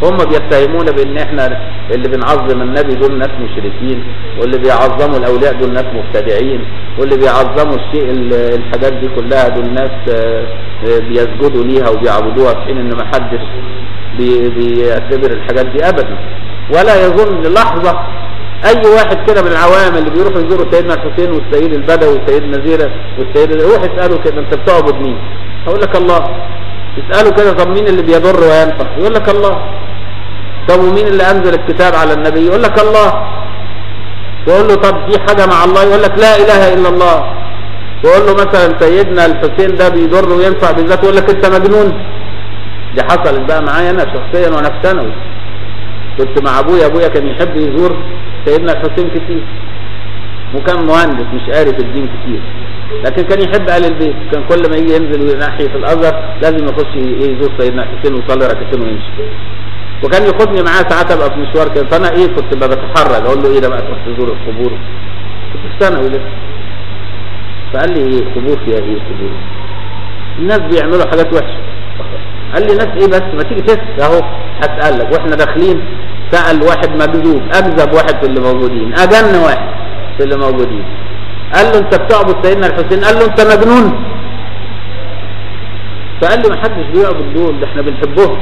هم بيتهمونا بان احنا اللي بنعظم النبي دول ناس مشركين واللي بيعظموا الاولياء دول ناس مبتدعين واللي بيعظموا الشيء ال- الحاجات دي كلها دول ناس آه، آه، بيسجدوا ليها وبيعبدوها في حين ان ما حدش بي- بيعتبر الحاجات دي ابدا ولا يظن لحظة اي واحد كده من العوام اللي بيروحوا يزوروا سيدنا الحسين والسيد البدوي وسيدنا زيرة والسيد روح اسأله كده انت بتعبد مين هقول لك الله اسأله كده طب مين اللي بيضر وينفع يقول لك الله طب ومين اللي انزل الكتاب على النبي يقول لك الله يقول له طب في حاجة مع الله يقول لك لا اله الا الله يقول له مثلا سيدنا الحسين ده بيضر وينفع بالذات يقول لك انت مجنون دي حصلت بقى معايا انا شخصيا وانا في ثانوي كنت مع ابويا ابويا كان يحب يزور سيدنا الحسين كتير وكان مهندس مش قاري في الدين كتير لكن كان يحب اهل البيت كان كل ما يجي ينزل ناحيه الازهر لازم يخش يزور سيدنا الحسين ويصلي ركعتين ويمشي وكان ياخدني معاه ساعات ابقى في مشوار كده فانا ايه كنت بقى بتحرج اقول له ايه ده بقى تروح تزور القبور كنت في ثانوي لسه فقال لي ايه قبور فيها ايه قبور الناس بيعملوا حاجات وحشه قال لي ناس ايه بس ما تيجي تسال اهو هسالك واحنا داخلين سال واحد مجذوب اكذب واحد في اللي موجودين اجن واحد في اللي موجودين قال له انت بتعبد سيدنا الحسين قال له انت مجنون فقال لي ما حدش بيعبد دول ده احنا بنحبهم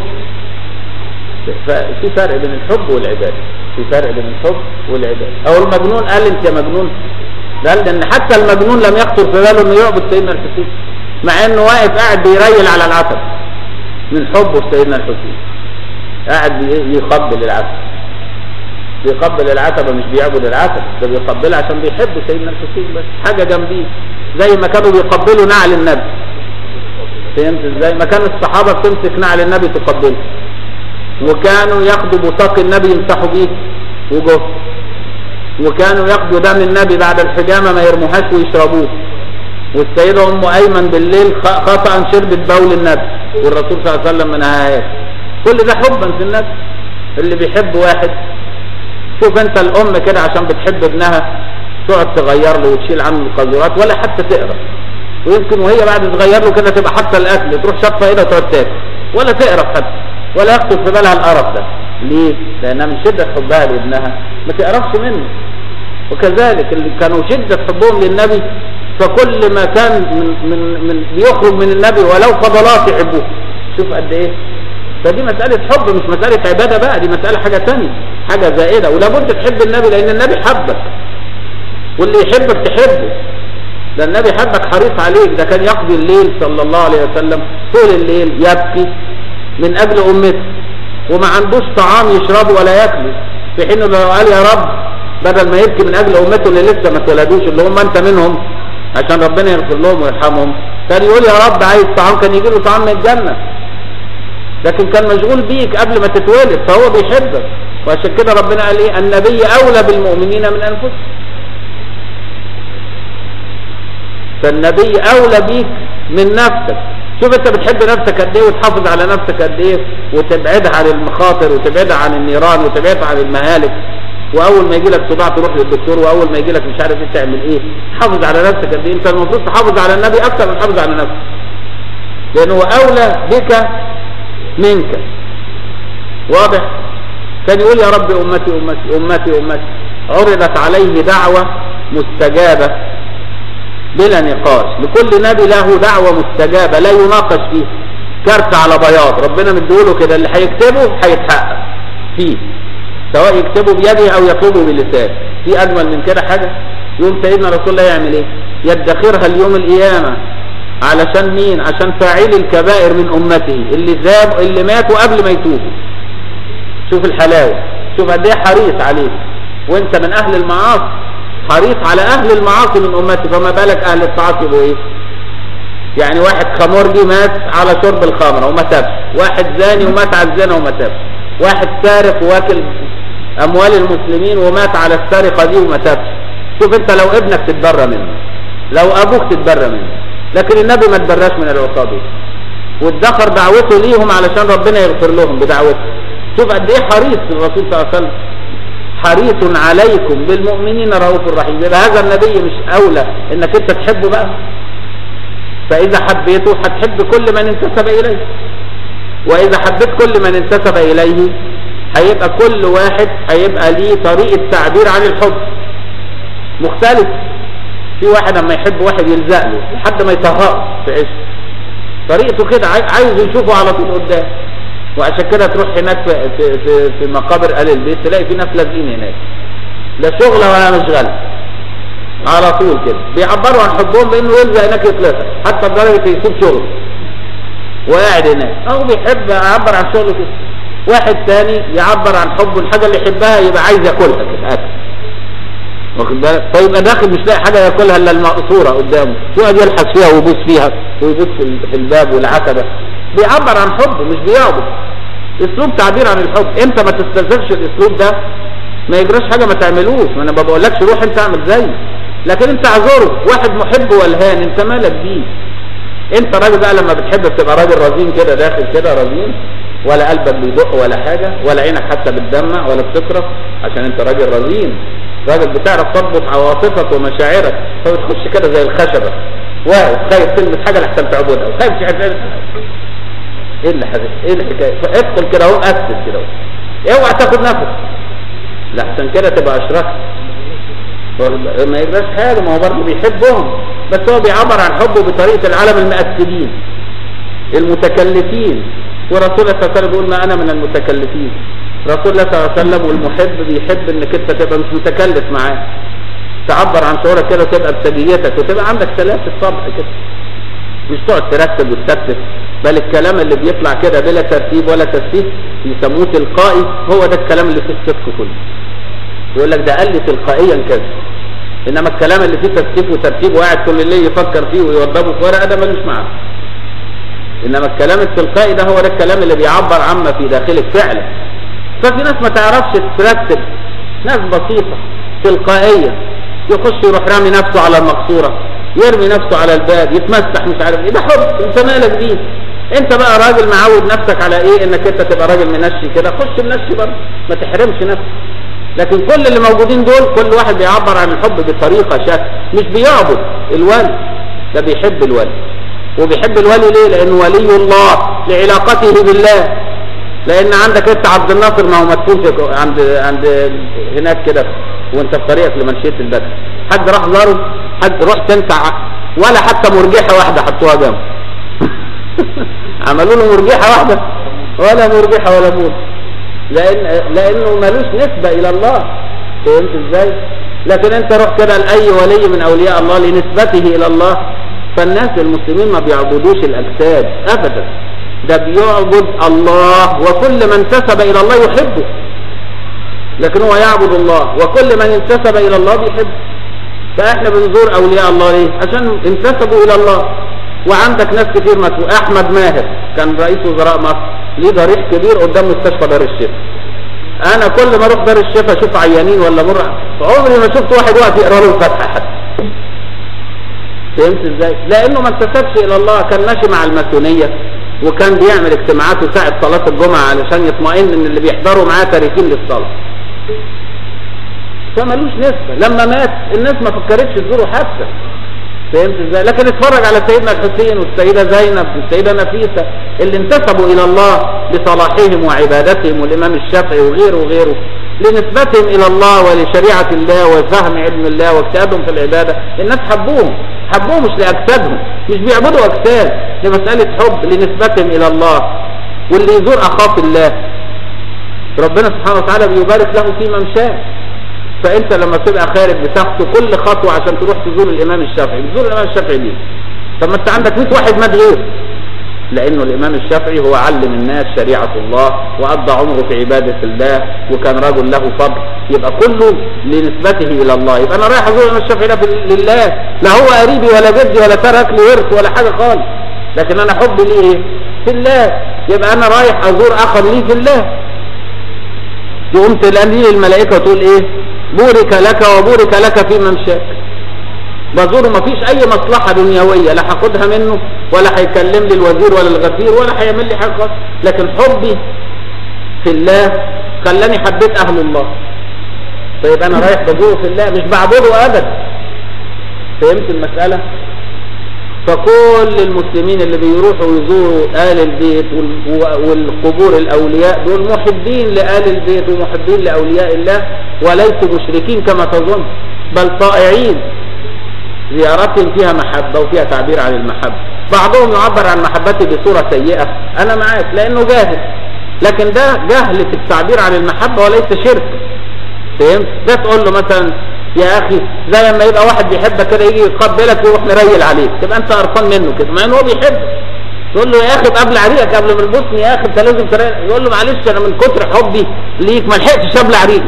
ففي فرق بين الحب والعباده في فرق بين الحب والعباده او المجنون قال انت يا مجنون قال ان حتى المجنون لم يخطر في باله انه يعبد سيدنا الحسين مع انه واقف قاعد بيريل على العتب من حبه في سيدنا الحسين قاعد بي- يقبل العتب بيقبل العتبة مش بيعبد العتبة ده بيقبلها عشان بيحب سيدنا الحسين بس حاجة جنبيه زي ما كانوا بيقبلوا نعل النبي فهمت ازاي ما كان الصحابة بتمسك نعل النبي تقبله وكانوا ياخدوا بطاق النبي يمسحوا بيه وجوه وكانوا ياخدوا دم النبي بعد الحجامة ما يرموهاش ويشربوه والسيدة أم أيمن بالليل خ- خطأ شربت بول النبي والرسول صلى الله عليه وسلم ما نهاهاش كل ده حبا في النبي اللي بيحب واحد شوف انت الأم كده عشان بتحب ابنها تقعد تغير له وتشيل عنه القذورات ولا حتى تقرا ويمكن وهي بعد تغير له كده تبقى حتى الأكل تروح شاطفة ايدها وتقعد تاكل ولا تقرا حتى ولا يخطر في بالها القرف ده ليه؟ لأنها من شدة حبها لابنها ما تقرفش منه وكذلك اللي كانوا شدة حبهم للنبي فكل ما كان من, من, من بيخرج من النبي ولو فضلات يحبوه شوف قد ايه فدي مسألة حب مش مسألة عبادة بقى دي مسألة حاجة تانية حاجة زائدة ولابد تحب النبي لأن النبي حبك واللي يحبك تحبه ده النبي حبك حريص عليك ده كان يقضي الليل صلى الله عليه وسلم طول الليل يبكي من أجل أمته وما عندوش طعام يشربه ولا ياكله في حين لو قال يا رب بدل ما يبكي من أجل أمته اللي لسه ما اتولدوش اللي هم أنت منهم عشان ربنا يغفر لهم ويرحمهم كان يقول يا رب عايز طعام كان يجي له طعام من الجنة لكن كان مشغول بيك قبل ما تتولد فهو بيحبك وعشان كده ربنا قال ايه النبي اولى بالمؤمنين من انفسهم فالنبي اولى بيك من نفسك شوف انت بتحب نفسك قد ايه وتحافظ على نفسك قد ايه وتبعدها عن المخاطر وتبعدها عن النيران وتبعدها عن المهالك واول ما يجي لك صداع تروح للدكتور واول ما يجي لك مش عارف ايه تعمل ايه حافظ على نفسك قد ايه انت المفروض تحافظ على النبي اكثر من تحافظ على نفسك لانه هو اولى بك منك واضح كان يقول يا رب امتي امتي امتي امتي عرضت عليه دعوة مستجابة بلا نقاش لكل نبي له دعوة مستجابة لا يناقش فيه كارت على بياض ربنا مديله كده اللي هيكتبه هيتحقق فيه سواء يكتبه بيده او يطلبه بلسانه في اجمل من كده حاجة يوم سيدنا رسول الله يعمل ايه يدخرها اليوم القيامة علشان مين عشان فاعلي الكبائر من امته اللي ذاب اللي ماتوا قبل ما يتوبوا شوف الحلاوة شوف قد ايه حريص عليك وانت من اهل المعاصي حريص على اهل المعاصي من امتي فما بالك اهل الطاعات يبقوا ايه يعني واحد خمرجي مات على شرب الخمره وما تابش واحد زاني ومات على الزنا وما تابش واحد سارق واكل اموال المسلمين ومات على السرقه دي وما تابش شوف انت لو ابنك تتبرى منه لو ابوك تتبرى منه لكن النبي ما تبراش من العصابه وادخر دعوته ليهم علشان ربنا يغفر لهم بدعوته شوف قد ايه حريص الرسول صلى الله عليه وسلم حريص عليكم بالمؤمنين رؤوف رحيم يبقى هذا النبي مش اولى انك انت تحبه بقى فاذا حبيته هتحب كل من انتسب اليه واذا حبيت كل من انتسب اليه هيبقى كل واحد هيبقى ليه طريقة تعبير عن الحب مختلف في واحد لما يحب واحد يلزق له لحد ما يطهقه في عشق طريقته كده عايز يشوفه على طول قدام وعشان كده تروح هناك في, في, في, في مقابر اهل البيت تلاقي في ناس لازقين هناك لا شغله ولا مشغله على طول كده بيعبروا عن حبهم بانه يلزق هناك يطلقها حتى لدرجه يسيب شغله وقاعد هناك اهو بيحب يعبر عن شغله كده واحد تاني يعبر عن حبه الحاجه اللي يحبها يبقى عايز ياكلها كده اكل واخد بالك فيبقى داخل مش لاقي حاجه ياكلها الا المقصوره قدامه يقعد يلحس فيها ويبوس فيها ويبوس في الباب والعتبه بيعبر عن حبه مش بيعبد اسلوب تعبير عن الحب انت ما تستلزمش الاسلوب ده ما يجراش حاجه ما تعملوش ما انا ما بقولكش روح انت اعمل زيه لكن انت اعذره واحد محب والهان انت مالك بيه انت راجل بقى لما بتحب بتبقى راجل رزين كده داخل كده رزين ولا قلبك بيدق ولا حاجة ولا عينك حتى بتدمع ولا بتكره عشان انت راجل رزين راجل بتعرف تضبط عواطفك ومشاعرك فبتخش كده زي الخشبة واقف خايف تلمس حاجة لحسن تعبدها وخايف مش عارف ايه اللي حدث ايه الحكاية ادخل كده اهو اسس كده اهو اوعى تاخد نفس لحسن كده تبقى اشركت ما يجراش حاجة ما هو برضه بيحبهم بس هو بيعبر عن حبه بطريقة العالم المأكدين المتكلفين ورسول الله صلى الله عليه وسلم بيقول ما انا من المتكلفين رسول الله صلى الله عليه وسلم والمحب بيحب انك انت تبقى مش متكلف معاه تعبر عن شعورك كده وتبقى بسجيتك وتبقى عندك سلاسة طبع كده مش تقعد ترتب وتستف بل الكلام اللي بيطلع كده بلا ترتيب ولا تسفيف يسموه تلقائي هو ده الكلام اللي فيه الصدق كله يقول لك ده قال لي تلقائيا كذا انما الكلام اللي فيه تسفيف وترتيب وقاعد طول الليل يفكر فيه ويوضبه في ورقه ده ملوش معاه انما الكلام التلقائي ده هو ده الكلام اللي بيعبر عما في داخلك فعلا ففي ناس ما تعرفش ترتب ناس بسيطة تلقائية يخش يروح رامي نفسه على المقصورة يرمي نفسه على الباب يتمسح مش عارف ايه ده حب انت مالك بيه انت بقى راجل معود نفسك على ايه انك انت تبقى راجل منشي كده خش منشي برضه ما تحرمش نفسك لكن كل اللي موجودين دول كل واحد بيعبر عن الحب بطريقة شكل مش بيعبد الولي ده بيحب الولي وبيحب الولي ليه لانه ولي الله لعلاقته بالله لان عندك انت عبد الناصر ما هو مدفون عند عند هناك كده وانت في طريقك لمنشيه البدر حد راح زاره حد رحت انت ولا حتى مرجحه واحده حطوها جنبه عملوا له مرجحه واحده ولا مرجحه ولا موت لان لانه ملوش نسبه الى الله فهمت ازاي لكن انت روح كده لاي ولي من اولياء الله لنسبته الى الله فالناس المسلمين ما بيعبدوش الاجساد ابدا ده بيعبد الله وكل من انتسب الى الله يحبه لكن هو يعبد الله وكل من انتسب الى الله بيحبه فاحنا بنزور اولياء الله ليه عشان انتسبوا الى الله وعندك ناس كتير مسؤول احمد ماهر كان رئيس وزراء مصر ليه ضريح كبير قدام مستشفى دار الشفا انا كل ما اروح دار الشفا اشوف عيانين ولا مر عمري ما شفت واحد واقف يقرا له الفاتحه حتى فهمت ازاي لانه ما انتسبش الى الله كان ماشي مع الماسونيه وكان بيعمل اجتماعات ساعة صلاة الجمعة علشان يطمئن ان اللي بيحضروا معاه تاركين للصلاة فمالوش نسبة لما مات الناس ما فكرتش تزوره حتى فهمت ازاي لكن اتفرج على سيدنا الحسين والسيدة زينب والسيدة نفيسة اللي انتسبوا الى الله بصلاحهم وعبادتهم والامام الشافعي وغيره وغيره لنسبتهم الى الله ولشريعة الله وفهم علم الله واجتهادهم في العبادة الناس حبوهم حبوهم مش لاجسادهم مش بيعبدوا اجساد لمسألة حب لنسبتهم الى الله واللي يزور اخاه في الله ربنا سبحانه وتعالى بيبارك له في ممشاه فانت لما تبقى خارج بتاخد كل خطوة عشان تروح تزور الامام الشافعي بتزور الامام الشافعي ليه طب ما انت عندك 100 واحد مات غيره لانه الامام الشافعي هو علم الناس شريعة الله وقضى عمره في عبادة الله وكان رجل له فضل يبقى كله لنسبته الى الله يبقى انا رايح ازور الامام الشافعي ده لله لا هو قريبي ولا جدي ولا ترك لي ورث ولا حاجة خالص لكن انا حبي ليه ايه في الله يبقى انا رايح ازور اخر لي في الله تقوم تلاقي الملائكة وتقول ايه بورك لك وبورك لك في ممشاك بزوره ما فيش اي مصلحة دنيوية لا هاخدها منه ولا هيكلم لي الوزير ولا الغفير ولا هيعمل لي حاجة خالص لكن حبي في الله خلاني حبيت اهل الله فيبقى انا رايح بزوره في الله مش بعبده ابدا فهمت المسألة فكل المسلمين اللي بيروحوا يزوروا آل البيت وال- والقبور الأولياء دول محبين لآل البيت ومحبين لأولياء الله وليسوا مشركين كما تظن بل طائعين زيارتهم فيها محبة وفيها تعبير عن المحبة بعضهم يعبر عن محبته بصورة سيئة أنا معاك لأنه جاهل لكن ده جهل في التعبير عن المحبة وليس شرك فهمت ده تقول له مثلا يا اخي زي لما يبقى واحد بيحبك كده يجي يقبلك ويروح مريل عليك تبقى انت قرفان منه كده مع ان هو بيحبك تقول له يا اخي قبل عليك قبل ما تبوسني يا اخي انت لازم تريل يقول له معلش انا من كتر حبي ليك ما لحقتش ابلع عليك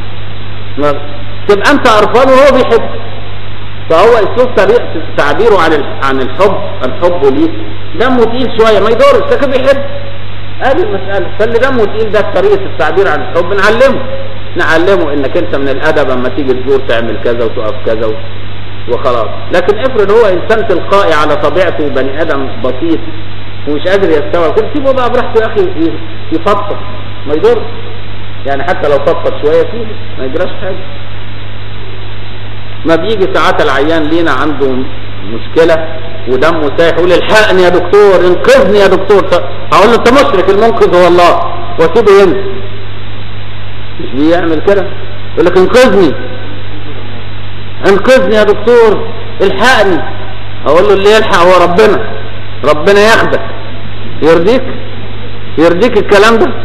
تبقى انت قرفان وهو بيحبك فهو اسلوب طريقه تعبيره عن ال- عن الحب عن حبه ليك دمه تقيل شويه ما يدورش لكن بيحب هذه المساله فاللي دمه تقيل ده طريقه التعبير عن الحب نعلمه نعلمه انك انت من الادب اما تيجي تزور تعمل كذا وتقف كذا و- وخلاص لكن افرض هو انسان تلقائي على طبيعته بني ادم بسيط ومش قادر يستوعب كل سيبه بقى براحته يا اخي ي- يفضفض ما يضرش يعني حتى لو فضفض شويه سيبه ما يجراش حاجه ما بيجي ساعات العيان لينا عنده مشكلة ودمه سايح يقول الحقني يا دكتور انقذني يا دكتور ط- اقول له انت مشرك المنقذ هو الله واسيبه يمشي مش بيعمل كده يقول لك انقذني انقذني يا دكتور الحقني اقول له اللي يلحق هو ربنا ربنا ياخدك يرضيك يرضيك الكلام ده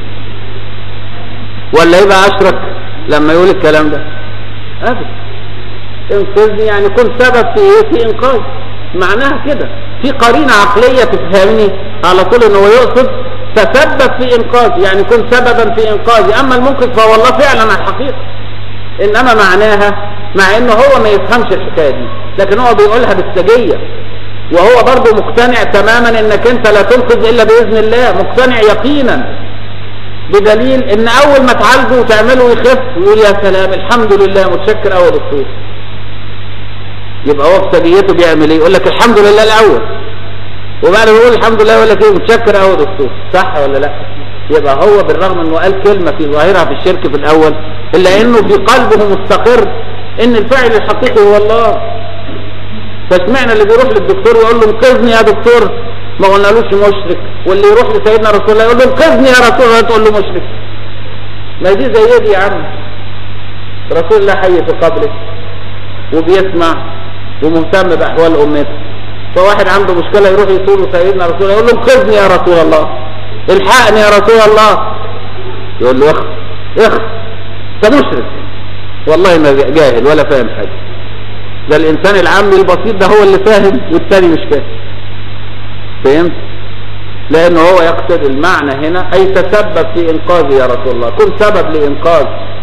ولا يبقى اشرك لما يقول الكلام ده ابدا انقذني يعني كن سبب في ايه في انقاذ معناها كده في قرينة عقلية تفهمني على طول ان هو يقصد تسبب في انقاذ يعني كن سببا في انقاذي اما المنقذ فهو الله فعلا على الحقيقة انما معناها مع انه هو ما يفهمش الحكاية دي لكن هو بيقولها بالسجية وهو برضه مقتنع تماما انك انت لا تنقذ الا باذن الله مقتنع يقينا بدليل ان اول ما تعالجه وتعمله يخف ويقول يا سلام الحمد لله متشكر قوي يا دكتور يبقى هو في سجيته بيعمل ايه يقول لك الحمد لله الاول وبعد ما يقول الحمد لله يقول لك ايه متشكر قوي يا دكتور صح ولا لا يبقى هو بالرغم انه قال كلمه في ظاهرها في الشرك في الاول الا انه في قلبه مستقر ان الفاعل الحقيقي هو الله فاشمعنى اللي بيروح للدكتور ويقول له انقذني يا دكتور ما قلنالوش مشرك واللي يروح لسيدنا رسول الله يقول له انقذني يا رسول الله تقول له مشرك ما دي زي دي يا عم رسول الله حي في قبره وبيسمع ومهتم باحوال امته فواحد عنده مشكله يروح يسوله سيدنا رسول الله يقول له انقذني يا رسول الله الحقني يا رسول الله يقول له اخ اخ انت مشرك والله ما جاهل ولا فاهم حاجه ده الانسان العامي البسيط ده هو اللي فاهم والتاني مش فاهم فهمت لانه هو يقصد المعنى هنا اي تسبب في انقاذي يا رسول الله كن سبب لانقاذ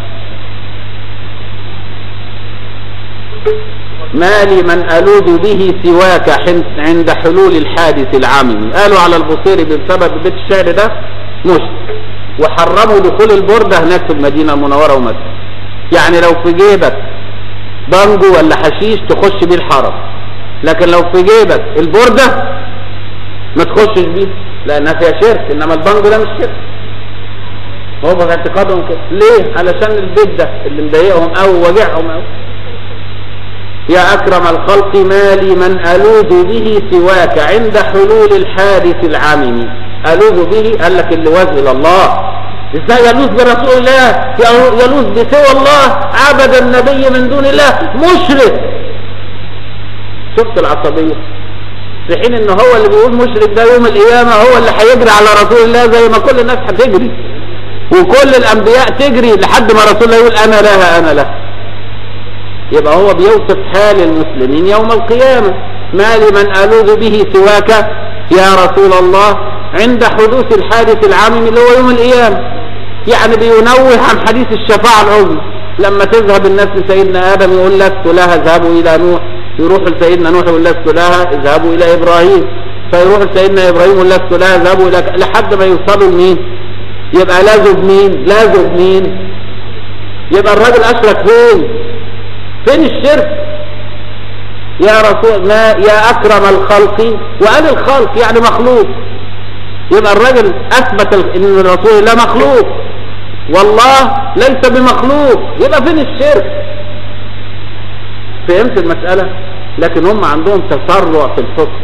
ما لي من ألوذ به سواك حن- عند حلول الحادث العامي قالوا على البصيري بسبب بيت الشعر ده مشرك وحرموا دخول البردة هناك في المدينة المنورة ومكة يعني لو في جيبك بانجو ولا حشيش تخش بيه الحرم لكن لو في جيبك البردة ما تخشش بيه لأنها فيها شرك إنما البانجو ده مش شرك هو في اعتقادهم كده ليه؟ علشان البيت ده اللي مضايقهم أو وجعهم أو يا أكرم الخلق ما لي من ألوذ به سواك عند حلول الحادث العامم ألوذ به قال لك اللواذ إلى الله ازاي يلوذ برسول الله يلوذ بسوى الله عبد النبي من دون الله مشرك شفت العصبية في حين ان هو اللي بيقول مشرك ده يوم القيامة هو اللي هيجري على رسول الله زي ما كل الناس هتجري وكل الانبياء تجري لحد ما رسول الله يقول انا لها انا لها يبقى هو بيوصف حال المسلمين يوم القيامة ما لمن ألوذ به سواك يا رسول الله عند حدوث الحادث العامم اللي هو يوم القيامة يعني بينوه عن حديث الشفاعة العظمى لما تذهب الناس لسيدنا آدم يقول لست لها اذهبوا إلى نوح يروحوا لسيدنا نوح يقول لست لها اذهبوا إلى إبراهيم فيروح لسيدنا إبراهيم يقول لست لها اذهبوا إلى لحد ما يوصلوا لمين يبقى لازم بمين لازم بمين يبقى الراجل أشرك فين فين الشرك يا رسول ما يا أكرم الخلق وقال الخلق يعني مخلوق يبقى الرجل أثبت أن رسول الله مخلوق والله ليس بمخلوق يبقى فين الشرك فهمت المسألة لكن هم عندهم تسرع في الحكم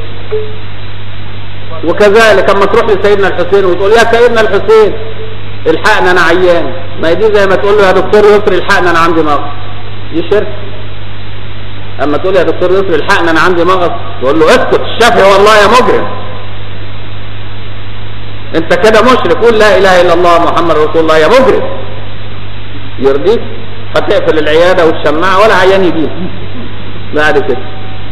وكذلك اما تروح لسيدنا الحسين وتقول يا سيدنا الحسين الحقنا انا عيان ما هي دي زي ما تقول له يا دكتور يسري الحقنا انا عندي مغص دي شرك اما تقول يا دكتور يسري الحقنا انا عندي مغص تقول له اسكت الشافعي والله يا مجرم انت كده مشرك قول لا اله الا الله محمد رسول الله يا مجرم يرضيك هتقفل العياده والشماعه ولا عيان يجيب بعد كده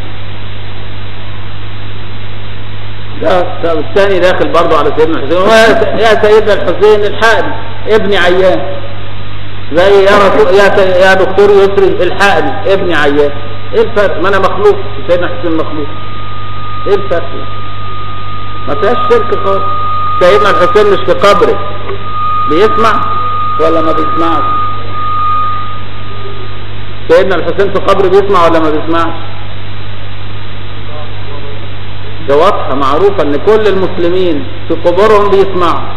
ده طب الثاني داخل برضه على سيدنا الحسين "يا- يا سيدنا الحسين الحقني ابني عيان زي يا رسول يا سي- يا دكتور يسري الحقني ابني عيان ايه الفرق ما انا مخلوق سيدنا الحسين مخلوق ايه الفرق ما فيهاش شرك خالص سيدنا الحسين مش في قبره بيسمع ولا ما بيسمعش سيدنا الحسين في قبره بيسمع ولا ما بيسمعش ده واضحة معروفة ان كل المسلمين في قبورهم بيسمعوا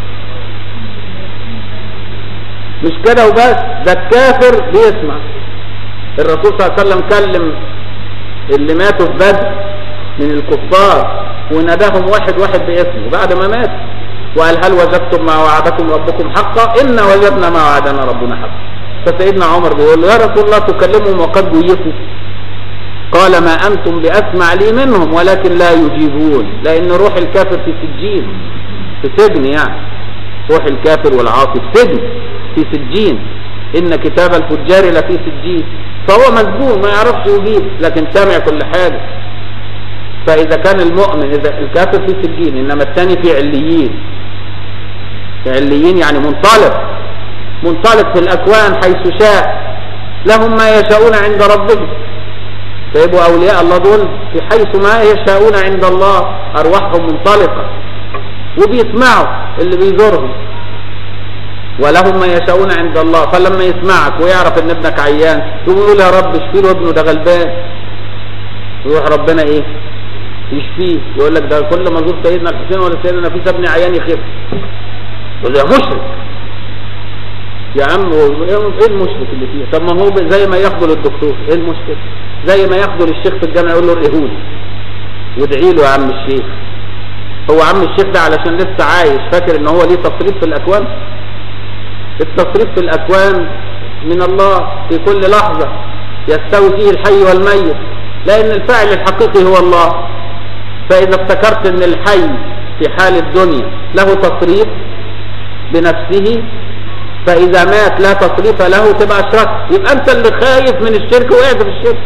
مش كده وبس ده الكافر بيسمع الرسول صلى الله عليه وسلم كلم اللي ماتوا في بدر من الكفار وناداهم واحد واحد باسمه بعد ما مات وقال هل وجدتم ما وعدكم ربكم حقا إن وجدنا ما وعدنا ربنا حقا فسيدنا عمر بيقول له يا رسول الله تكلمهم وقد جيفوا قال ما أنتم بأسمع لي منهم ولكن لا يجيبون لأن روح الكافر في سجين في سجن يعني روح الكافر والعاصي في سجن في سجين إن كتاب الفجار لفي سجين فهو مسجون ما يعرفش يجيب لكن سامع كل حاجة فإذا كان المؤمن إذا الكافر في سجين إنما الثاني في عليين في عليين يعني منطلق منطلق في الأكوان حيث شاء لهم ما يشاءون عند ربهم فيبقوا أولياء الله دول في حيث ما يشاءون عند الله أرواحهم منطلقة وبيسمعوا اللي بيزورهم ولهم ما يشاءون عند الله فلما يسمعك ويعرف ان ابنك عيان يقول يا رب اشفي له ابنه ده غلبان يروح ربنا ايه يشفيه يقول لك ده كل ما ازور سيدنا الحسين ولا سيدنا نفيس ابني عيان يخف يقول يا مشرك يا عم هو ايه المشرك اللي فيه طب ما هو زي ما يخبل الدكتور ايه المشكله زي ما يخبل الشيخ في الجامع يقول له ارقهولي وادعي له يا عم الشيخ هو عم الشيخ ده علشان لسه عايش فاكر ان هو ليه تصريف في الاكوان التصريف في الاكوان من الله في كل لحظة يستوي فيه الحي والميت لان الفاعل الحقيقي هو الله فاذا افتكرت ان الحي في حال الدنيا له تصريف بنفسه فاذا مات لا تصريف له تبقى اشركت يبقى انت اللي خايف من الشرك وقعت في الشرك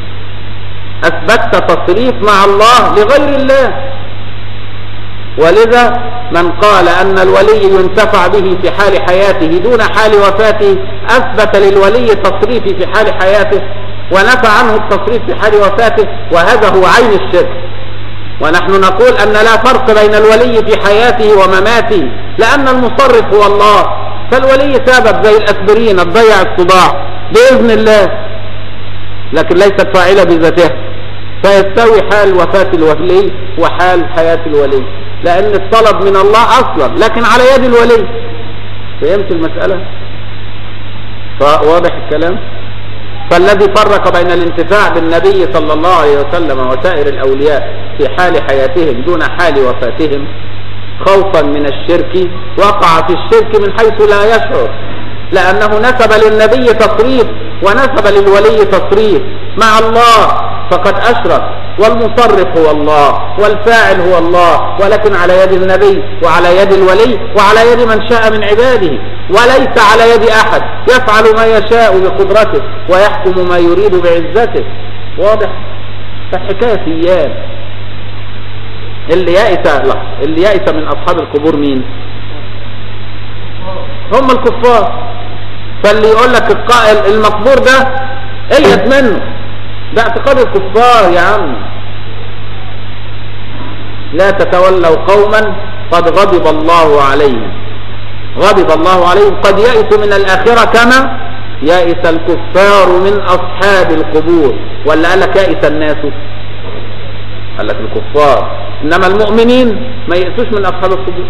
اثبتت تصريف مع الله لغير الله ولذا من قال أن الولي ينتفع به في حال حياته دون حال وفاته أثبت للولي تصريفي في حال حياته ونفى عنه التصريف في حال وفاته وهذا هو عين الشرك ونحن نقول أن لا فرق بين الولي في حياته ومماته لأن المصرف هو الله فالولي سبب زي الأسبرين تضيع الصداع بإذن الله لكن ليست فاعلة بذاتها فيستوي حال وفاة الولي وحال حياة الولي لأن الطلب من الله أصلا لكن على يد الولي فهمت المسألة فواضح الكلام فالذي فرق بين الانتفاع بالنبي صلى الله عليه وسلم وسائر الأولياء في حال حياتهم دون حال وفاتهم خوفا من الشرك وقع في الشرك من حيث لا يشعر لأنه نسب للنبي تصريف ونسب للولي تصريف مع الله فقد أشرك والمصرف هو الله والفاعل هو الله ولكن على يد النبي وعلى يد الولي وعلى يد من شاء من عباده وليس على يد أحد يفعل ما يشاء بقدرته ويحكم ما يريد بعزته واضح فالحكاية سيان اللي يائس اللي يائس من أصحاب القبور مين هم الكفار فاللي يقول لك القائل المقبور ده ايت منه ده اعتقاد الكفار يا عم لا تتولوا قوما قد غضب الله عليهم غضب الله عليهم قد يئسوا من الآخرة كما يئس الكفار من أصحاب القبور ولا قال لك يئس الناس قال لك الكفار إنما المؤمنين ما يئسوش من أصحاب القبور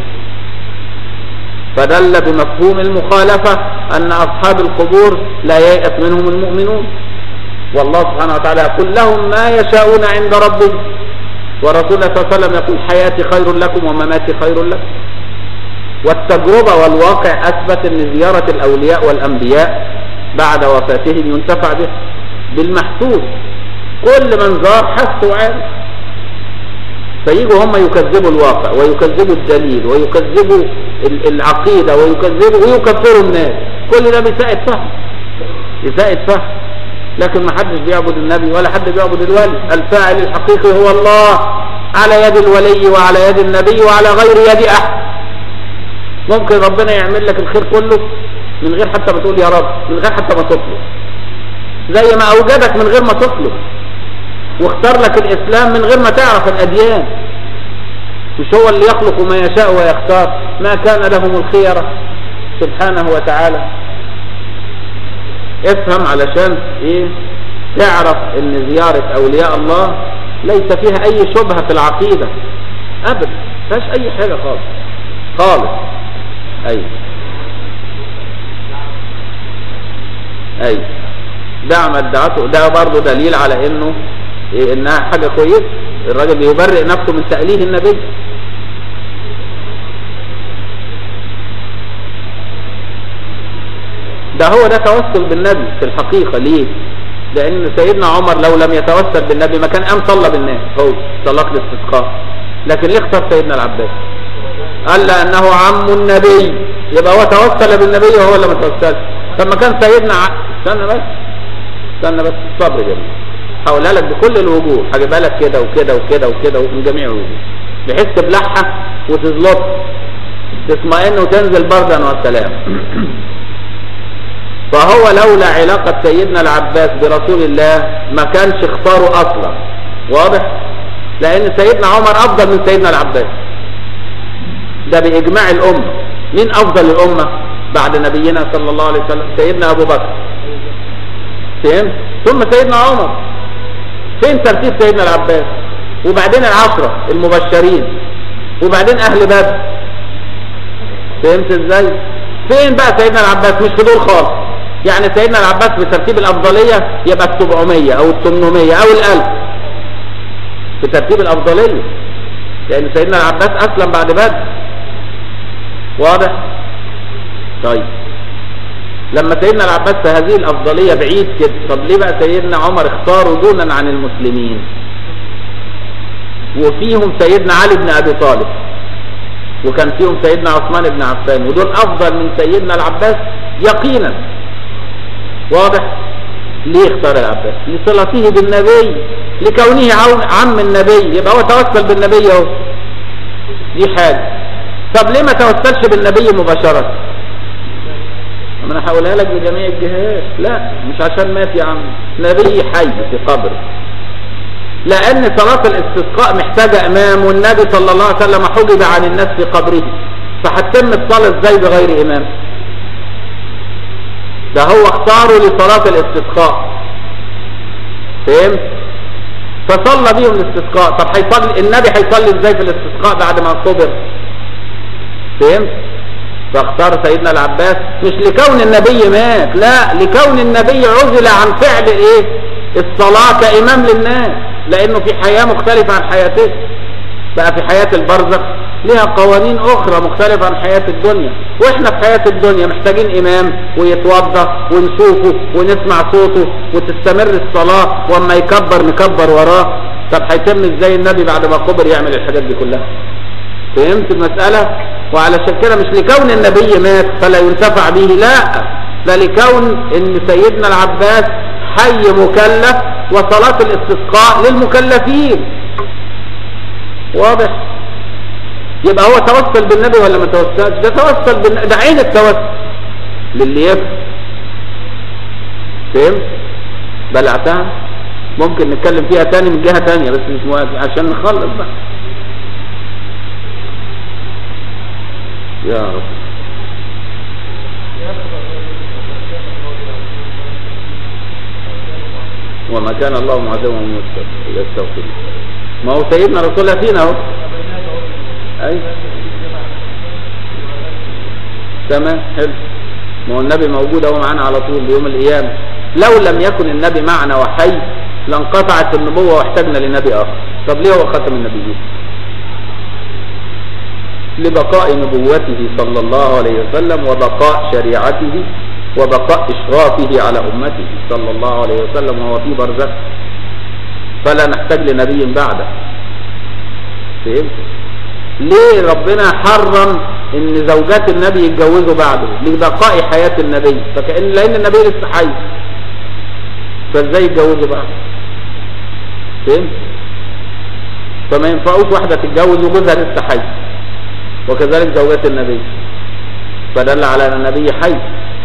فدل بمفهوم المخالفة أن أصحاب القبور لا ييأس منهم المؤمنون والله سبحانه وتعالى يقول لهم ما يشاءون عند ربهم ورسول الله صلى الله عليه وسلم يقول حياتي خير لكم ومماتي خير لكم والتجربة والواقع أثبت أن زيارة الأولياء والأنبياء بعد وفاتهم ينتفع به بالمحسوس كل من زار حس وعارف فيجوا هم يكذبوا الواقع ويكذبوا الدليل ويكذبوا العقيدة ويكذبوا ويكفروا الناس كل ده بيساعد فهم يساعد فهم لكن ما حدش بيعبد النبي ولا حد بيعبد الولي الفاعل الحقيقي هو الله على يد الولي وعلى يد النبي وعلى غير يد احد ممكن ربنا يعمل لك الخير كله من غير حتى ما تقول يا رب من غير حتى ما تطلب زي ما اوجدك من غير ما تطلب واختار لك الاسلام من غير ما تعرف الاديان مش هو اللي يخلق ما يشاء ويختار ما كان لهم الخيرة سبحانه وتعالى افهم علشان ايه تعرف ان زيارة اولياء الله ليس فيها اي شبهة في العقيدة ابدا فيهاش اي حاجة خالص خالص اي اي دع ما ادعته ده برضه دليل على انه إيه انها حاجة كويسة الراجل بيبرئ نفسه من تأليه النبي ده هو ده توسل بالنبي في الحقيقة ليه لان سيدنا عمر لو لم يتوسل بالنبي ما كان قام صلى بالناس هو صلاة الاستسقاء لكن ليه اختار سيدنا العباس قال لانه عم النبي يبقى هو توسل بالنبي وهو اللي ما توسلش طب ما كان سيدنا ع... استنى بس استنى بس الصبر جميل هقولها لك بكل الوجوه هجيبها لك كده وكده وكده وكده ومن جميع الوجوه بحيث تبلعها وتزلط تطمئن وتنزل بردا وسلام فهو لولا علاقة سيدنا العباس برسول الله ما كانش اختاره اصلا واضح لان سيدنا عمر افضل من سيدنا العباس ده باجماع الامة مين افضل الامة بعد نبينا صلى الله عليه وسلم سيدنا ابو بكر فهم ثم سيدنا عمر فين ترتيب سيدنا العباس وبعدين العشرة المبشرين وبعدين اهل بدر فهمت ازاي فين بقى سيدنا العباس مش في دول خالص يعني سيدنا العباس بترتيب الافضلية يبقى ال 700 او ال 800 او ال 1000 في ترتيب الافضلية لان سيدنا العباس اسلم بعد بدر واضح طيب لما سيدنا العباس في هذه الافضلية بعيد كده طب ليه بقى سيدنا عمر اختاروا دونا عن المسلمين وفيهم سيدنا علي بن ابي طالب وكان فيهم سيدنا عثمان بن عفان ودول افضل من سيدنا العباس يقينا واضح ليه اختار العباس لصلته بالنبي لكونه عم النبي يبقى هو توسل بالنبي اهو دي حاجة طب ليه ما توسلش بالنبي مباشرة ما انا هقولها لك بجميع الجهات لا مش عشان مات يا عم نبي حي في قبره لان صلاة الاستسقاء محتاجة امام والنبي صلى الله عليه وسلم حجب عن الناس في قبره فهتتم الصلاة ازاي بغير امام ده هو اختاره لصلاة الاستسقاء فهمت فصلى بيهم الاستسقاء طب هيصلي النبي هيصلي ازاي في الاستسقاء بعد ما قبر فهمت فاختار سيدنا العباس مش لكون النبي مات لا لكون النبي عزل عن فعل ايه الصلاة كإمام للناس لانه في حياة مختلفة عن حياته بقى في حياة البرزخ لها قوانين اخرى مختلفة عن حياة الدنيا واحنا في حياة الدنيا محتاجين امام ويتوضى ونشوفه ونسمع صوته وتستمر الصلاة واما يكبر نكبر وراه طب هيتم ازاي النبي بعد ما قبر يعمل الحاجات دي كلها فهمت المسألة وعلشان كده مش لكون النبي مات فلا ينتفع به لا ده لكون ان سيدنا العباس حي مكلف وصلاة الاستسقاء للمكلفين واضح يبقى هو توسل بالنبي ولا ما توسلش ده توسل بالنبي ده عين التوسل للي يفهم فهمت بلعتها ممكن نتكلم فيها تاني من جهة تانية بس مش موافق عشان نخلص بقى يا رب وما كان الله معذبهم يستغفر ما هو سيدنا رسول الله فينا اهو اي تمام حلو ما هو النبي موجود اهو معانا على طول يوم القيامه لو لم يكن النبي معنا وحي لانقطعت النبوة واحتاجنا لنبي آخر طب ليه هو خاتم النبيين لبقاء نبوته صلى الله عليه وسلم وبقاء شريعته وبقاء إشرافه على أمته صلى الله عليه وسلم وهو في برزخ فلا نحتاج لنبي بعده فهمت ليه ربنا حرم ان زوجات النبي يتجوزوا بعده لبقاء حياة النبي فكأن لان النبي لسه حي فازاي يتجوزوا بعده فهمت فما ينفعوش واحدة تتجوز وجوزها لسه حي وكذلك زوجات النبي فدل على ان النبي حي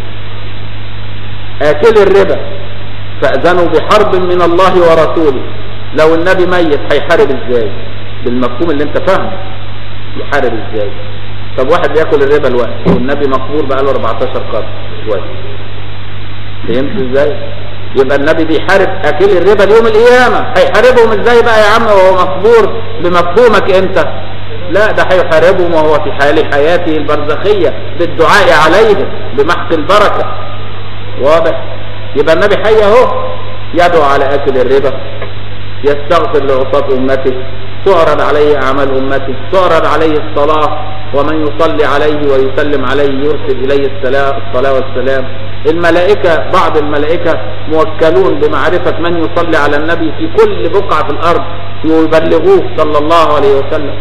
آكل الربا فأذنوا بحرب من الله ورسوله لو النبي ميت هيحارب ازاي بالمفهوم اللي انت فاهمه يحارب ازاي طب واحد بياكل الربا الوقت والنبي مقبور بقاله 14 قرن شويه فهمت ازاي يبقى النبي بيحارب اكل الربا اليوم القيامه هيحاربهم ازاي بقى يا عم وهو مقبور بمفهومك انت لا ده هيحاربهم وهو في حال حياته البرزخيه بالدعاء عليهم بمحق البركه واضح يبقى النبي حي اهو يدعو على اكل الربا يستغفر لعصاة امته تعرض عليه اعمال امته تعرض عليه الصلاة ومن يصلي عليه ويسلم عليه يرسل اليه السلام الصلاة والسلام الملائكة بعض الملائكة موكلون بمعرفة من يصلي على النبي في كل بقعة في الارض ويبلغوه صلى الله عليه وسلم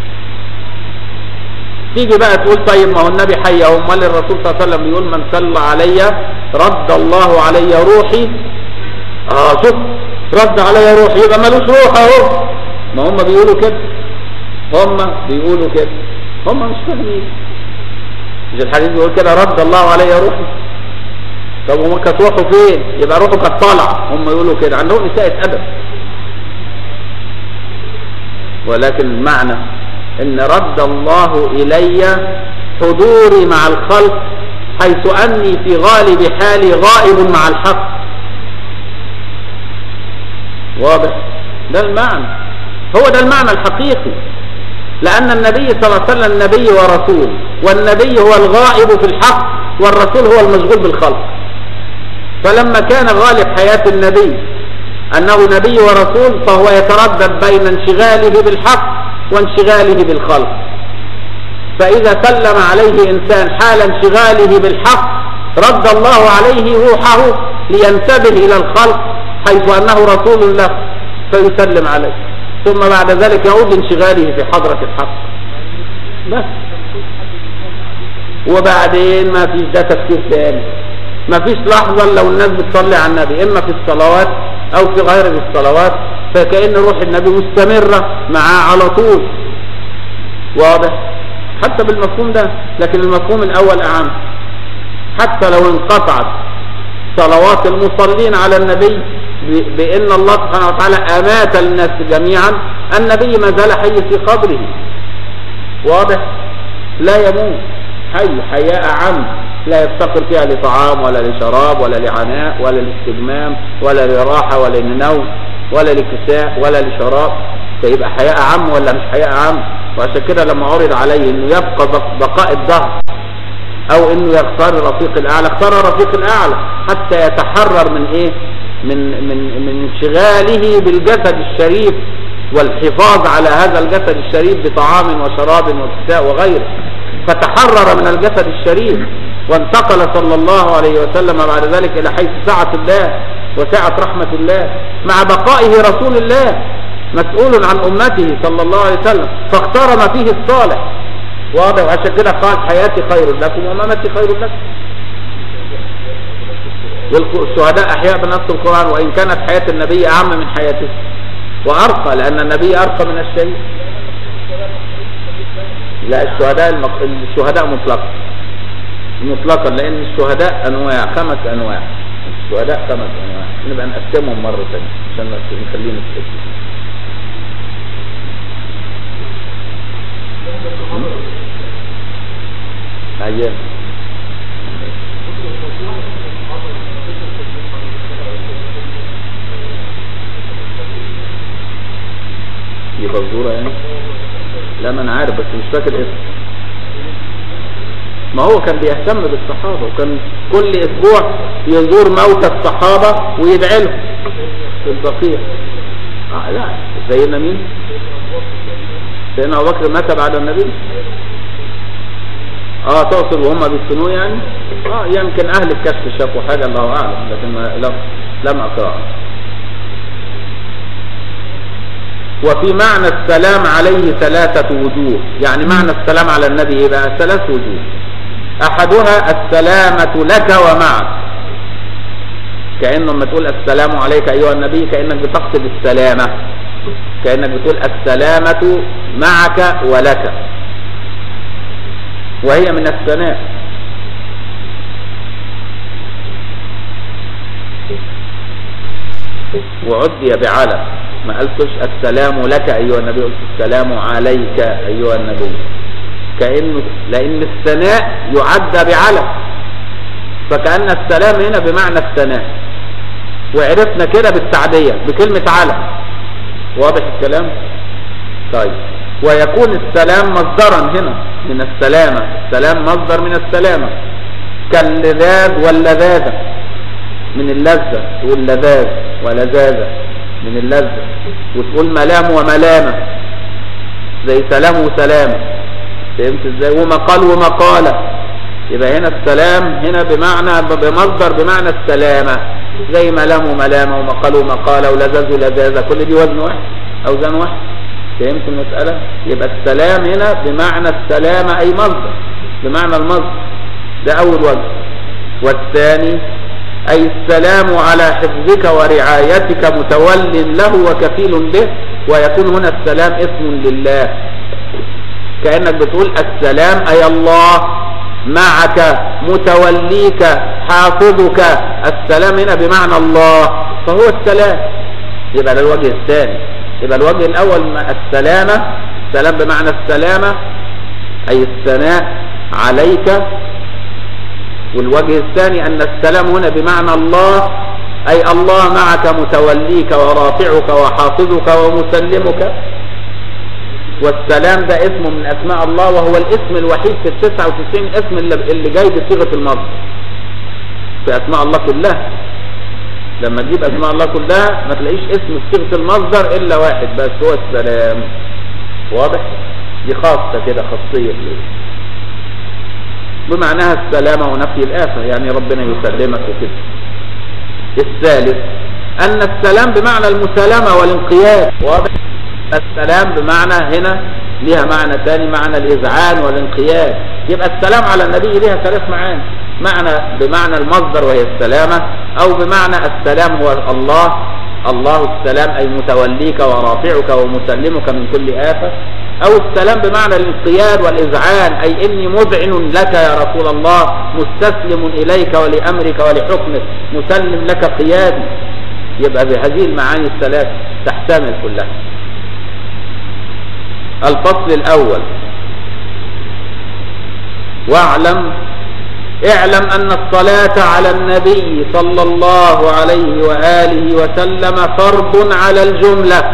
تيجي بقى تقول طيب ما هو النبي حي اهو امال الرسول صلى الله عليه وسلم بيقول من صلى علي رد الله علي روحي اه شوف رد علي روحي يبقى ملوش روح اهو ما هم بيقولوا كده هم بيقولوا كده هم مش فاهمين مش الحديث بيقول كده رد الله علي روحي طب وما كانت روحه فين يبقى روحه كانت طالعه هم يقولوا كده عندهم اساءة ادب ولكن المعنى ان رد الله الي حضوري مع الخلق حيث اني في غالب حالي غائب مع الحق واضح ده المعنى هو ده المعنى الحقيقي لان النبي صلى الله عليه وسلم نبي ورسول والنبي هو الغائب في الحق والرسول هو المشغول بالخلق فلما كان غالب حياة النبي انه نبي ورسول فهو يتردد بين انشغاله بالحق وانشغاله بالخلق فإذا سلم عليه إنسان حال انشغاله بالحق رد الله عليه روحه لينتبه إلى الخلق حيث أنه رسول له فيسلم عليه ثم بعد ذلك يعود لانشغاله في حضرة الحق بس وبعدين ما فيش ده تفكير ثاني ما فيش لحظة لو الناس بتصلي على النبي إما في الصلوات أو في غير الصلوات فكأن روح النبي مستمرة معاه على طول واضح حتى بالمفهوم ده لكن المفهوم الأول أعم حتى لو انقطعت صلوات المصلين على النبي بأن الله سبحانه وتعالى أمات الناس جميعا النبي ما زال حي في قبره واضح لا يموت حي حياء عم لا يفتقر فيها لطعام ولا لشراب ولا لعناء ولا لاستجمام ولا لراحة ولا لنوم ولا لكساء ولا لشراب فيبقى حياء عام ولا مش حياء عام وعشان كده لما عرض عليه انه يبقى بقاء الظهر او انه يختار الرفيق الاعلى اختار الرفيق الاعلى حتى يتحرر من ايه من من من انشغاله بالجسد الشريف والحفاظ على هذا الجسد الشريف بطعام وشراب وكساء وغيره فتحرر من الجسد الشريف وانتقل صلى الله عليه وسلم بعد ذلك الى حيث سعة الله وسعة رحمة الله مع بقائه رسول الله مسؤول عن امته صلى الله عليه وسلم فاختار ما فيه الصالح واضح وعشان كده قال حياتي خير لكم ومماتي خير لكم والشهداء احياء بنص القرآن وان كانت حياة النبي اعم من حياته وارقى لان النبي ارقى من الشيء لا الشهداء المق... الشهداء مطلقا مطلقا لان الشهداء انواع خمس انواع الشهداء خمس انواع نبقى نقسمهم مرة ثانية عشان نخلينا في ايام دي غزورة يعني لا ما انا عارف بس مش فاكر اسم ما هو كان بيهتم بالصحابة وكان كل اسبوع يزور موتى الصحابة ويدعي لهم في البقيع آه لا سيدنا مين سيدنا ابو بكر مات بعد النبي اه تقصد وهم بيدفنوه يعني اه يمكن اهل الكشف شافوا حاجة الله اعلم لكن ما لم, لم اقرأها وفي معنى السلام عليه ثلاثة وجوه يعني معنى السلام على النبي ايه بقى ثلاث وجوه احدها السلامة لك ومعك كأنه لما تقول السلام عليك ايها النبي كأنك بتقصد السلامة كأنك بتقول السلامة معك ولك وهي من الثناء وعدي بعلى ما قلتش السلام لك أيها النبي قلت السلام عليك أيها النبي كأنه لأن الثناء يعد بعلى فكأن السلام هنا بمعنى الثناء وعرفنا كده بالتعدية بكلمة على واضح الكلام طيب ويكون السلام مصدرا هنا من السلامة السلام مصدر من السلامة كاللذاذ واللذاذة من اللذة تقول لذاذ ولذاذة من اللذة وتقول ملام وملامة زي سلام وسلامة فهمت ازاي ومقال ومقالة يبقى هنا السلام هنا بمعنى بمصدر بمعنى السلامة زي ملام وملامة ومقال ومقالة ولذاذ ولذاذة كل دي وزن واحد اوزان واحد فهمت المسألة يبقى السلام هنا بمعنى السلامة اي مصدر بمعنى المصدر ده اول وجه والثاني أي السلام على حفظك ورعايتك متول له وكفيل به ويكون هنا السلام اسم لله كأنك بتقول السلام أي الله معك متوليك حافظك السلام هنا بمعنى الله فهو السلام يبقى ده الوجه الثاني يبقى الوجه الأول السلامة السلام بمعنى السلامة أي الثناء عليك والوجه الثاني أن السلام هنا بمعنى الله أي الله معك متوليك ورافعك وحافظك ومسلمك والسلام ده اسم من أسماء الله وهو الاسم الوحيد في التسعة وتسعين اسم اللي جاي بصيغة المصدر في أسماء الله كلها لما تجيب أسماء الله كلها ما تلاقيش اسم بصيغة المصدر إلا واحد بس هو السلام واضح دي خاصة كده خاصية فيه بمعناها السلامة ونفي الآفة يعني ربنا يسلمك وكده الثالث أن السلام بمعنى المسالمة والانقياد واضح السلام بمعنى هنا لها معنى ثاني معنى الإذعان والانقياد يبقى السلام على النبي لها ثلاث معاني معنى بمعنى المصدر وهي السلامة أو بمعنى السلام هو الله الله السلام أي متوليك ورافعك ومسلمك من كل آفة أو السلام بمعنى الانقياد والإذعان أي إني مذعن لك يا رسول الله مستسلم إليك ولأمرك ولحكمك مسلم لك قيادي يبقى بهذه المعاني الثلاث تحتمل كلها الفصل الأول واعلم اعلم أن الصلاة على النبي صلى الله عليه وآله وسلم فرض على الجملة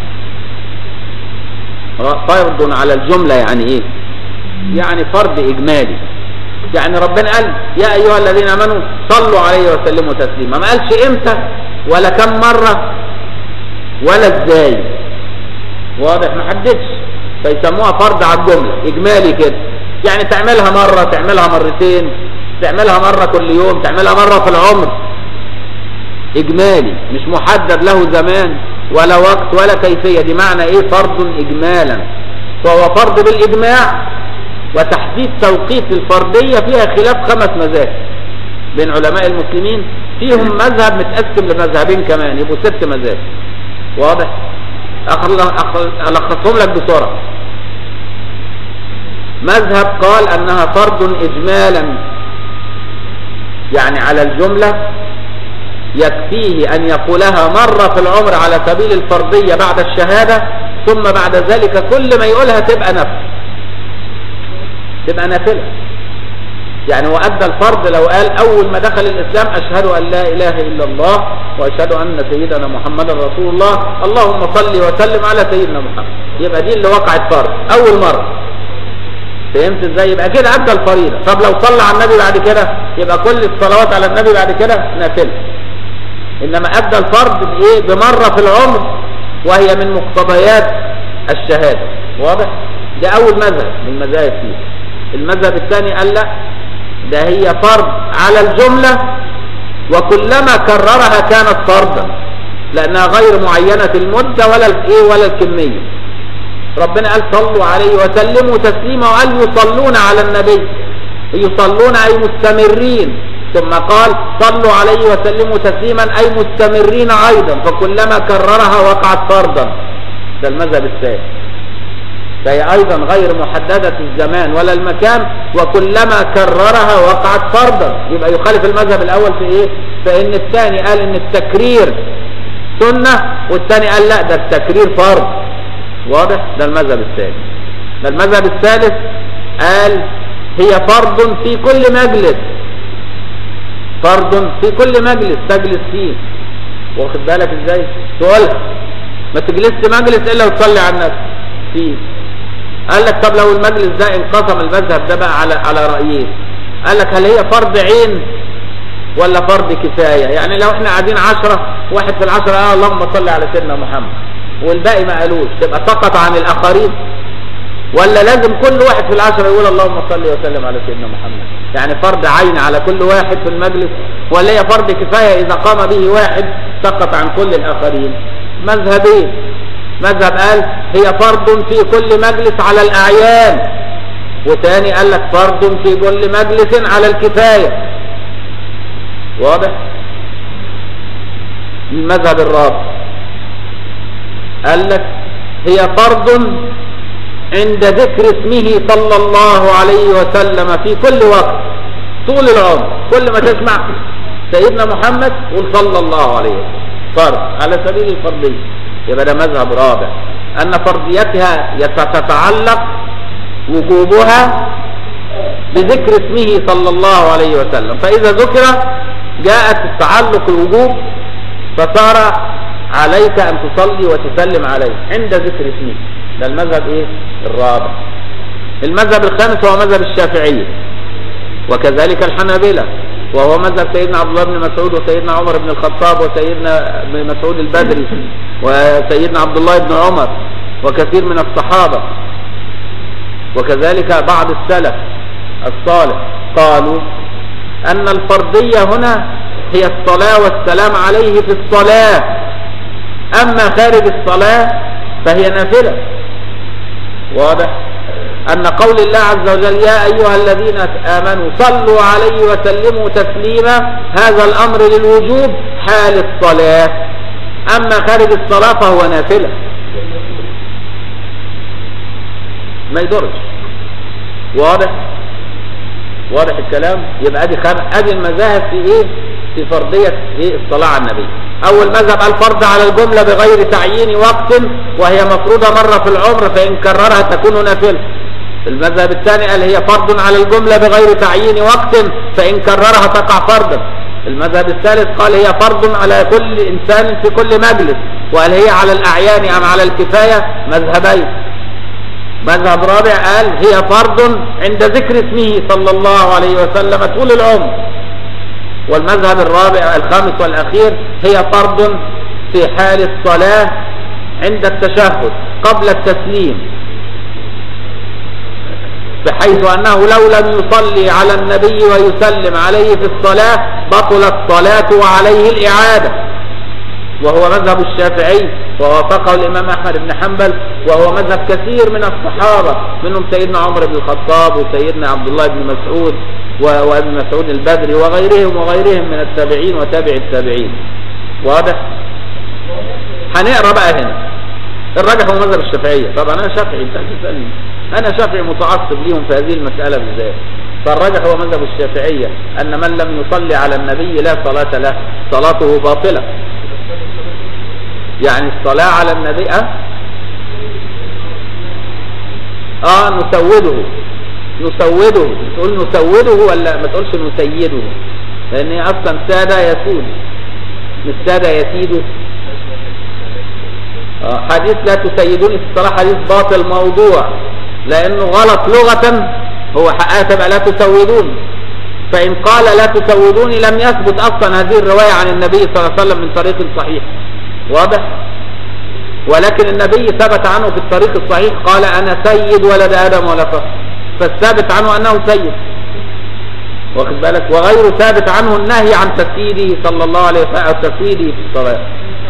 فرض على الجملة يعني ايه يعني فرض اجمالي يعني ربنا قال يا ايها الذين امنوا صلوا عليه وسلموا تسليما ما قالش امتى ولا كم مرة ولا ازاي واضح ما حددش فيسموها فرض على الجملة اجمالي كده يعني تعملها مرة تعملها مرتين تعملها مرة كل يوم تعملها مرة في العمر اجمالي مش محدد له زمان ولا وقت ولا كيفية دي معنى ايه فرض اجمالا فهو فرض بالاجماع وتحديد توقيت الفردية فيها خلاف خمس مذاهب بين علماء المسلمين فيهم مذهب متقسم لمذهبين كمان يبقوا ست مذاهب واضح ألخصهم لك بسرعة مذهب قال أنها فرض إجمالا يعني على الجملة يكفيه أن يقولها مرة في العمر على سبيل الفرضية بعد الشهادة ثم بعد ذلك كل ما يقولها تبقى نفل تبقى نافلة يعني وأدى الفرض لو قال أول ما دخل الإسلام أشهد أن لا إله إلا الله وأشهد أن سيدنا محمد رسول الله اللهم صل وسلم على سيدنا محمد يبقى دي اللي وقعت فرض أول مرة فهمت ازاي يبقى كده ادى الفريضه طب لو صلى على النبي بعد كده يبقى كل الصلوات على النبي بعد كده نافله انما ادى الفرض بايه بمره في العمر وهي من مقتضيات الشهاده واضح ده اول مذهب من المذاهب فيه المذهب الثاني قال لا ده هي فرض على الجمله وكلما كررها كانت فرضا لانها غير معينه المده ولا الايه ولا الكميه ربنا قال صلوا عليه وسلموا تسليما وقال يصلون على النبي يصلون أي مستمرين ثم قال صلوا عليه وسلموا تسليما أي مستمرين أيضا فكلما كررها وقعت فرضا ده المذهب الثاني فهي أيضا غير محددة الزمان ولا المكان وكلما كررها وقعت فرضا يبقى يخالف المذهب الأول في إيه؟ فإن الثاني قال إن التكرير سنة والثاني قال لا ده التكرير فرض واضح ده المذهب الثاني ده المذهب الثالث قال هي فرض في كل مجلس فرض في كل مجلس تجلس فيه واخد بالك ازاي تقولها ما تجلسش مجلس الا وتصلي على النبي فيه قال لك طب لو المجلس ده انقسم المذهب ده بقى على على رايين قال لك هل هي فرض عين ولا فرض كفايه يعني لو احنا قاعدين عشرة واحد في العشرة قال اللهم صل على سيدنا محمد والباقي ما قالوش تبقى سقط عن الاخرين ولا لازم كل واحد في العشرة يقول اللهم صل وسلم على سيدنا محمد يعني فرض عين على كل واحد في المجلس ولا هي فرض كفاية إذا قام به واحد سقط عن كل الآخرين مذهبين مذهب قال هي فرض في كل مجلس على الأعيان وتاني قال لك فرض في كل مجلس على الكفاية واضح المذهب الرابع قال لك هي فرض عند ذكر اسمه صلى الله عليه وسلم في كل وقت طول العمر كل ما تسمع سيدنا محمد قل صلى الله عليه وسلم فرض على سبيل الفرضية يبقى ده مذهب رابع أن فرضيتها تتعلق وجوبها بذكر اسمه صلى الله عليه وسلم فإذا ذكر جاءت تعلق الوجوب فصار عليك أن تصلي وتسلم عليه عند ذكر اسمه ده المذهب ايه الرابع المذهب الخامس هو مذهب الشافعية وكذلك الحنابلة وهو مذهب سيدنا عبد الله بن مسعود وسيدنا عمر بن الخطاب وسيدنا ابن مسعود البدري وسيدنا عبد الله بن عمر وكثير من الصحابة وكذلك بعض السلف الصالح قالوا أن الفرضية هنا هي الصلاة والسلام عليه في الصلاة أما خارج الصلاة فهي نافلة واضح أن قول الله عز وجل يا أيها الذين آمنوا صلوا عليه وسلموا تسليما هذا الأمر للوجوب حال الصلاة أما خارج الصلاة فهو نافلة ما يضرش واضح واضح الكلام يبقى ادي خم... ادي المذاهب في ايه في فرضية ايه الصلاة على النبي اول مذهب الفرض على الجملة بغير تعيين وقت وهي مفروضة مرة في العمر فان كررها تكون نافلة المذهب الثاني قال هي فرض على الجملة بغير تعيين وقت فان كررها تقع فرضا المذهب الثالث قال هي فرض على كل انسان في كل مجلس وقال هي على الاعيان ام على الكفاية مذهبين مذهب رابع قال هي فرض عند ذكر اسمه صلى الله عليه وسلم طول العمر والمذهب الرابع الخامس والأخير هي فرض في حال الصلاة عند التشهد قبل التسليم بحيث أنه لو لم يصلي على النبي ويسلم عليه في الصلاة بطلت الصلاة وعليه الإعادة وهو مذهب الشافعي ووافقه الإمام أحمد بن حنبل وهو مذهب كثير من الصحابة منهم سيدنا عمر بن الخطاب وسيدنا عبد الله بن مسعود وابن مسعود البدري وغيرهم وغيرهم من التابعين وتابع التابعين واضح هنقرا بقى هنا الراجح هو مذهب الشافعية طبعا أنا شافعي أنت تسألني أنا شافعي متعصب ليهم في هذه المسألة بالذات فالراجح هو مذهب الشافعية أن من لم يصلي على النبي لا صلاة له صلاته باطلة يعني الصلاة على النبي أه, آه نسوده نسوده تقول نسوده ولا ما تقولش نسيده لأن هي أصلا سادة يسود مش سادة يسيده آه حديث لا تسيدوني في الصلاة حديث باطل موضوع لأنه غلط لغة هو حقها تبقى لا تسودون فإن قال لا تسودوني لم يثبت أصلا هذه الرواية عن النبي صلى الله عليه وسلم من طريق صحيح واضح ولكن النبي ثبت عنه في الطريق الصحيح قال أنا سيد ولد آدم ولا فخر فالثابت عنه أنه سيد واخد بالك وغير ثابت عنه النهي عن تسييده صلى الله عليه وسلم أو تسويده في الصلاة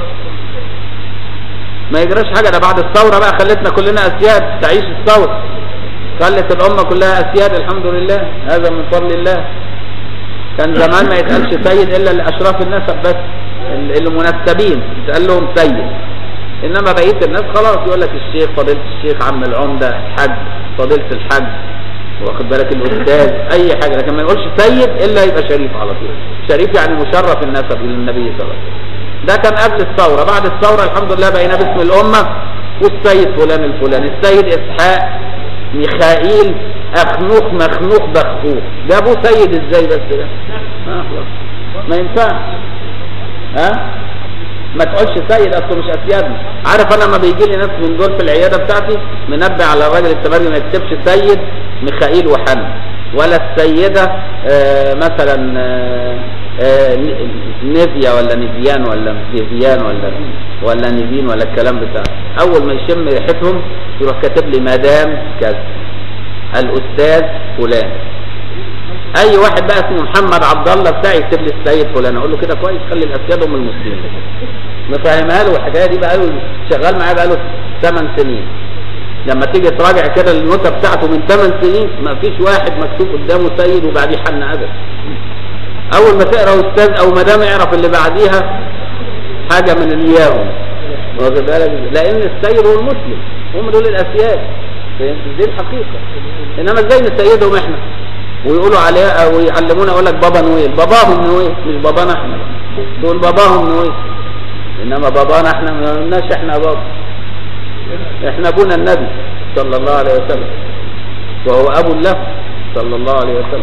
ما يجراش حاجة ده بعد الثورة بقى خلتنا كلنا أسياد تعيش الثورة خلت الأمة كلها أسياد الحمد لله هذا من فضل الله كان زمان ما يتقالش سيد إلا لأشراف النسب بس اللي منسبين يتقال لهم سيد إنما بقية الناس خلاص يقول لك الشيخ فضيلة الشيخ عم العمدة الحج فضيلة الحج واخد بالك الأستاذ أي حاجة لكن ما يقولش سيد إلا يبقى شريف على طول شريف يعني مشرف النسب للنبي صلى الله عليه وسلم ده كان قبل الثورة بعد الثورة الحمد لله بقينا باسم الأمة والسيد فلان الفلاني السيد إسحاق ميخائيل أخنوخ مخنوخ بخوخ ده أبو سيد إزاي بس ده آه ما ينفعش ها ما تقولش سيد اصله مش اسيادنا عارف انا لما بيجي لي ناس من دول في العياده بتاعتي منبه على الراجل التمرجي ما يكتبش سيد ميخائيل وحنا ولا السيده آه مثلا آه آه نيفيا ولا نيفيان ولا نيفيان ولا ولا نيفين ولا الكلام بتاع اول ما يشم ريحتهم يروح كاتب لي مدام كذا الاستاذ فلان اي واحد بقى اسمه محمد عبد الله بتاعي يكتب لي السيد فلان اقول له كده كويس خلي الاسياد هم المسلمين مفهمها له الحكايه دي بقى له شغال معاه بقى له 8 سنين لما تيجي تراجع كده النوتة بتاعته من 8 سنين ما فيش واحد مكتوب قدامه سيد وبعديه حن ابدا اول ما تقرا استاذ او مدام اعرف اللي بعديها حاجه من الياهم واخد بالك لان السيد هو المسلم هم دول الاسياد دي الحقيقه انما ازاي نسيدهم احنا ويقولوا عليها او يعلمونا يقول لك بابا نويل باباهم نويل مش بابانا احنا دول باباهم نويل انما بابانا احنا ما قلناش احنا بابا احنا ابونا النبي صلى الله عليه وسلم وهو ابو له صلى الله عليه وسلم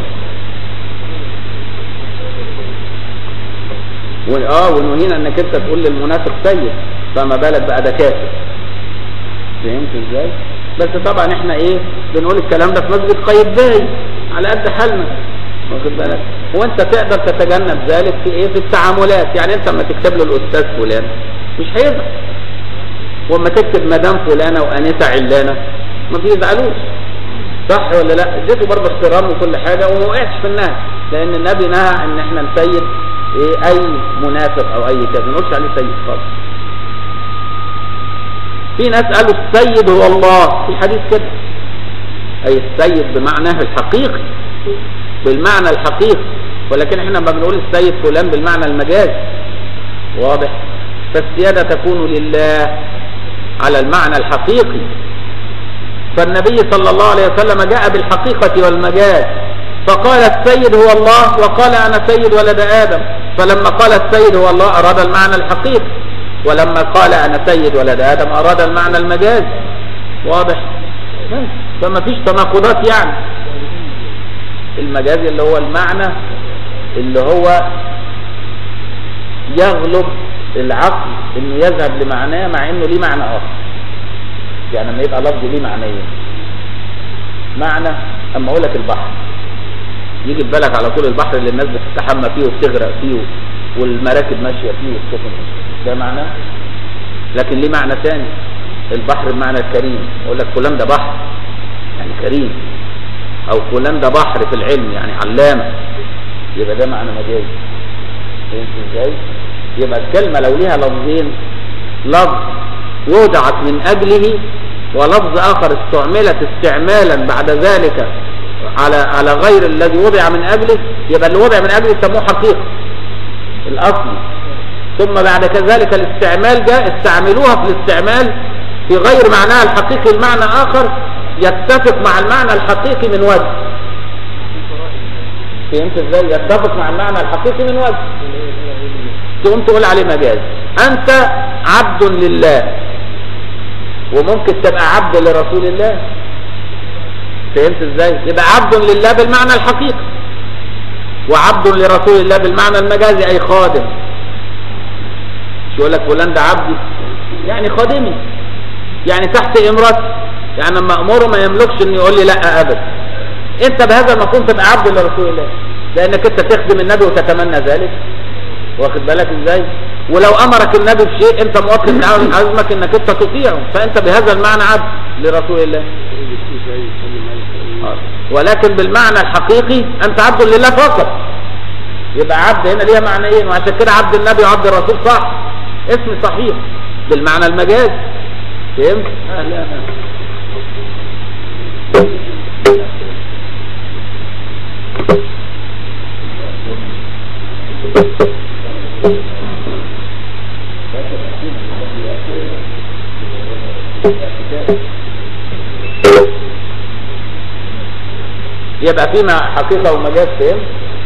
اه ونهينا انك انت تقول للمنافق سيد فما بالك بقى ده كافر فهمت ازاي بس طبعا احنا ايه بنقول الكلام ده في مسجد قايتباي على قد حالنا واخد بالك وانت تقدر تتجنب ذلك في ايه في التعاملات يعني انت لما تكتب له الاستاذ فلان مش هيزعل واما تكتب مدام فلانه وانسه علانه ما بيزعلوش صح ولا لا اديته برضه احترام وكل حاجه وما وقعتش في النهي لان النبي نهى ان احنا نسيد ايه اي منافق او اي كذا ما نقولش عليه سيد خالص في ناس قالوا السيد هو الله في الحديث كده اي السيد بمعناه الحقيقي بالمعنى الحقيقي ولكن احنا ما بنقول السيد فلان بالمعنى المجازي واضح فالسيادة تكون لله على المعنى الحقيقي فالنبي صلى الله عليه وسلم جاء بالحقيقة والمجاز فقال السيد هو الله وقال أنا سيد ولد آدم فلما قال السيد هو الله أراد المعنى الحقيقي ولما قال أنا سيد ولد آدم أراد المعنى المجاز واضح فما فيش تناقضات يعني المجاز اللي هو المعنى اللي هو يغلب العقل انه يذهب لمعناه مع انه ليه معنى اخر يعني لما يبقى لفظ ليه معنيين معنى اما اقول لك البحر يجي في بالك على طول البحر اللي الناس بتستحمى فيه وبتغرق فيه والمراكب ماشيه فيه والسفن ده معناه لكن ليه معنى ثاني البحر بمعنى الكريم اقول لك فلان ده بحر يعني كريم او فلان ده بحر في العلم يعني علامه يبقى ده معنى مجازي فهمت ازاي يبقى الكلمه لو ليها لفظين لفظ وضعت من اجله ولفظ اخر استعملت استعمالا بعد ذلك على على غير الذي وضع من اجله يبقى اللي وضع من اجله يسموه حقيقه الاصل ثم بعد كذلك الاستعمال جاء استعملوها في الاستعمال في غير معناها الحقيقي المعنى اخر يتفق مع المعنى الحقيقي من وجه فهمت ازاي يتفق مع المعنى الحقيقي من وجه تقوم تقول عليه مجاز انت عبد لله وممكن تبقى عبد لرسول الله فهمت ازاي يبقى عبد لله بالمعنى الحقيقي وعبد لرسول الله بالمعنى المجازي اي خادم مش يقول لك فلان ده عبدي يعني خادمي يعني تحت امرتي يعني لما امره ما يملكش انه يقول لي لا ابدا انت بهذا المفهوم تبقى عبد لرسول الله لانك انت تخدم النبي وتتمنى ذلك واخد بالك ازاي ولو امرك النبي بشيء انت موطن عزمك انك انت تطيعه فانت بهذا المعنى عبد لرسول الله ولكن بالمعنى الحقيقي انت عبد لله فقط يبقى عبد هنا ليها معنيين وعشان كده عبد النبي وعبد الرسول صح اسم صحيح بالمعنى المجازي فهمت؟ لا يبقى فيما حقيقة ومجاز فهم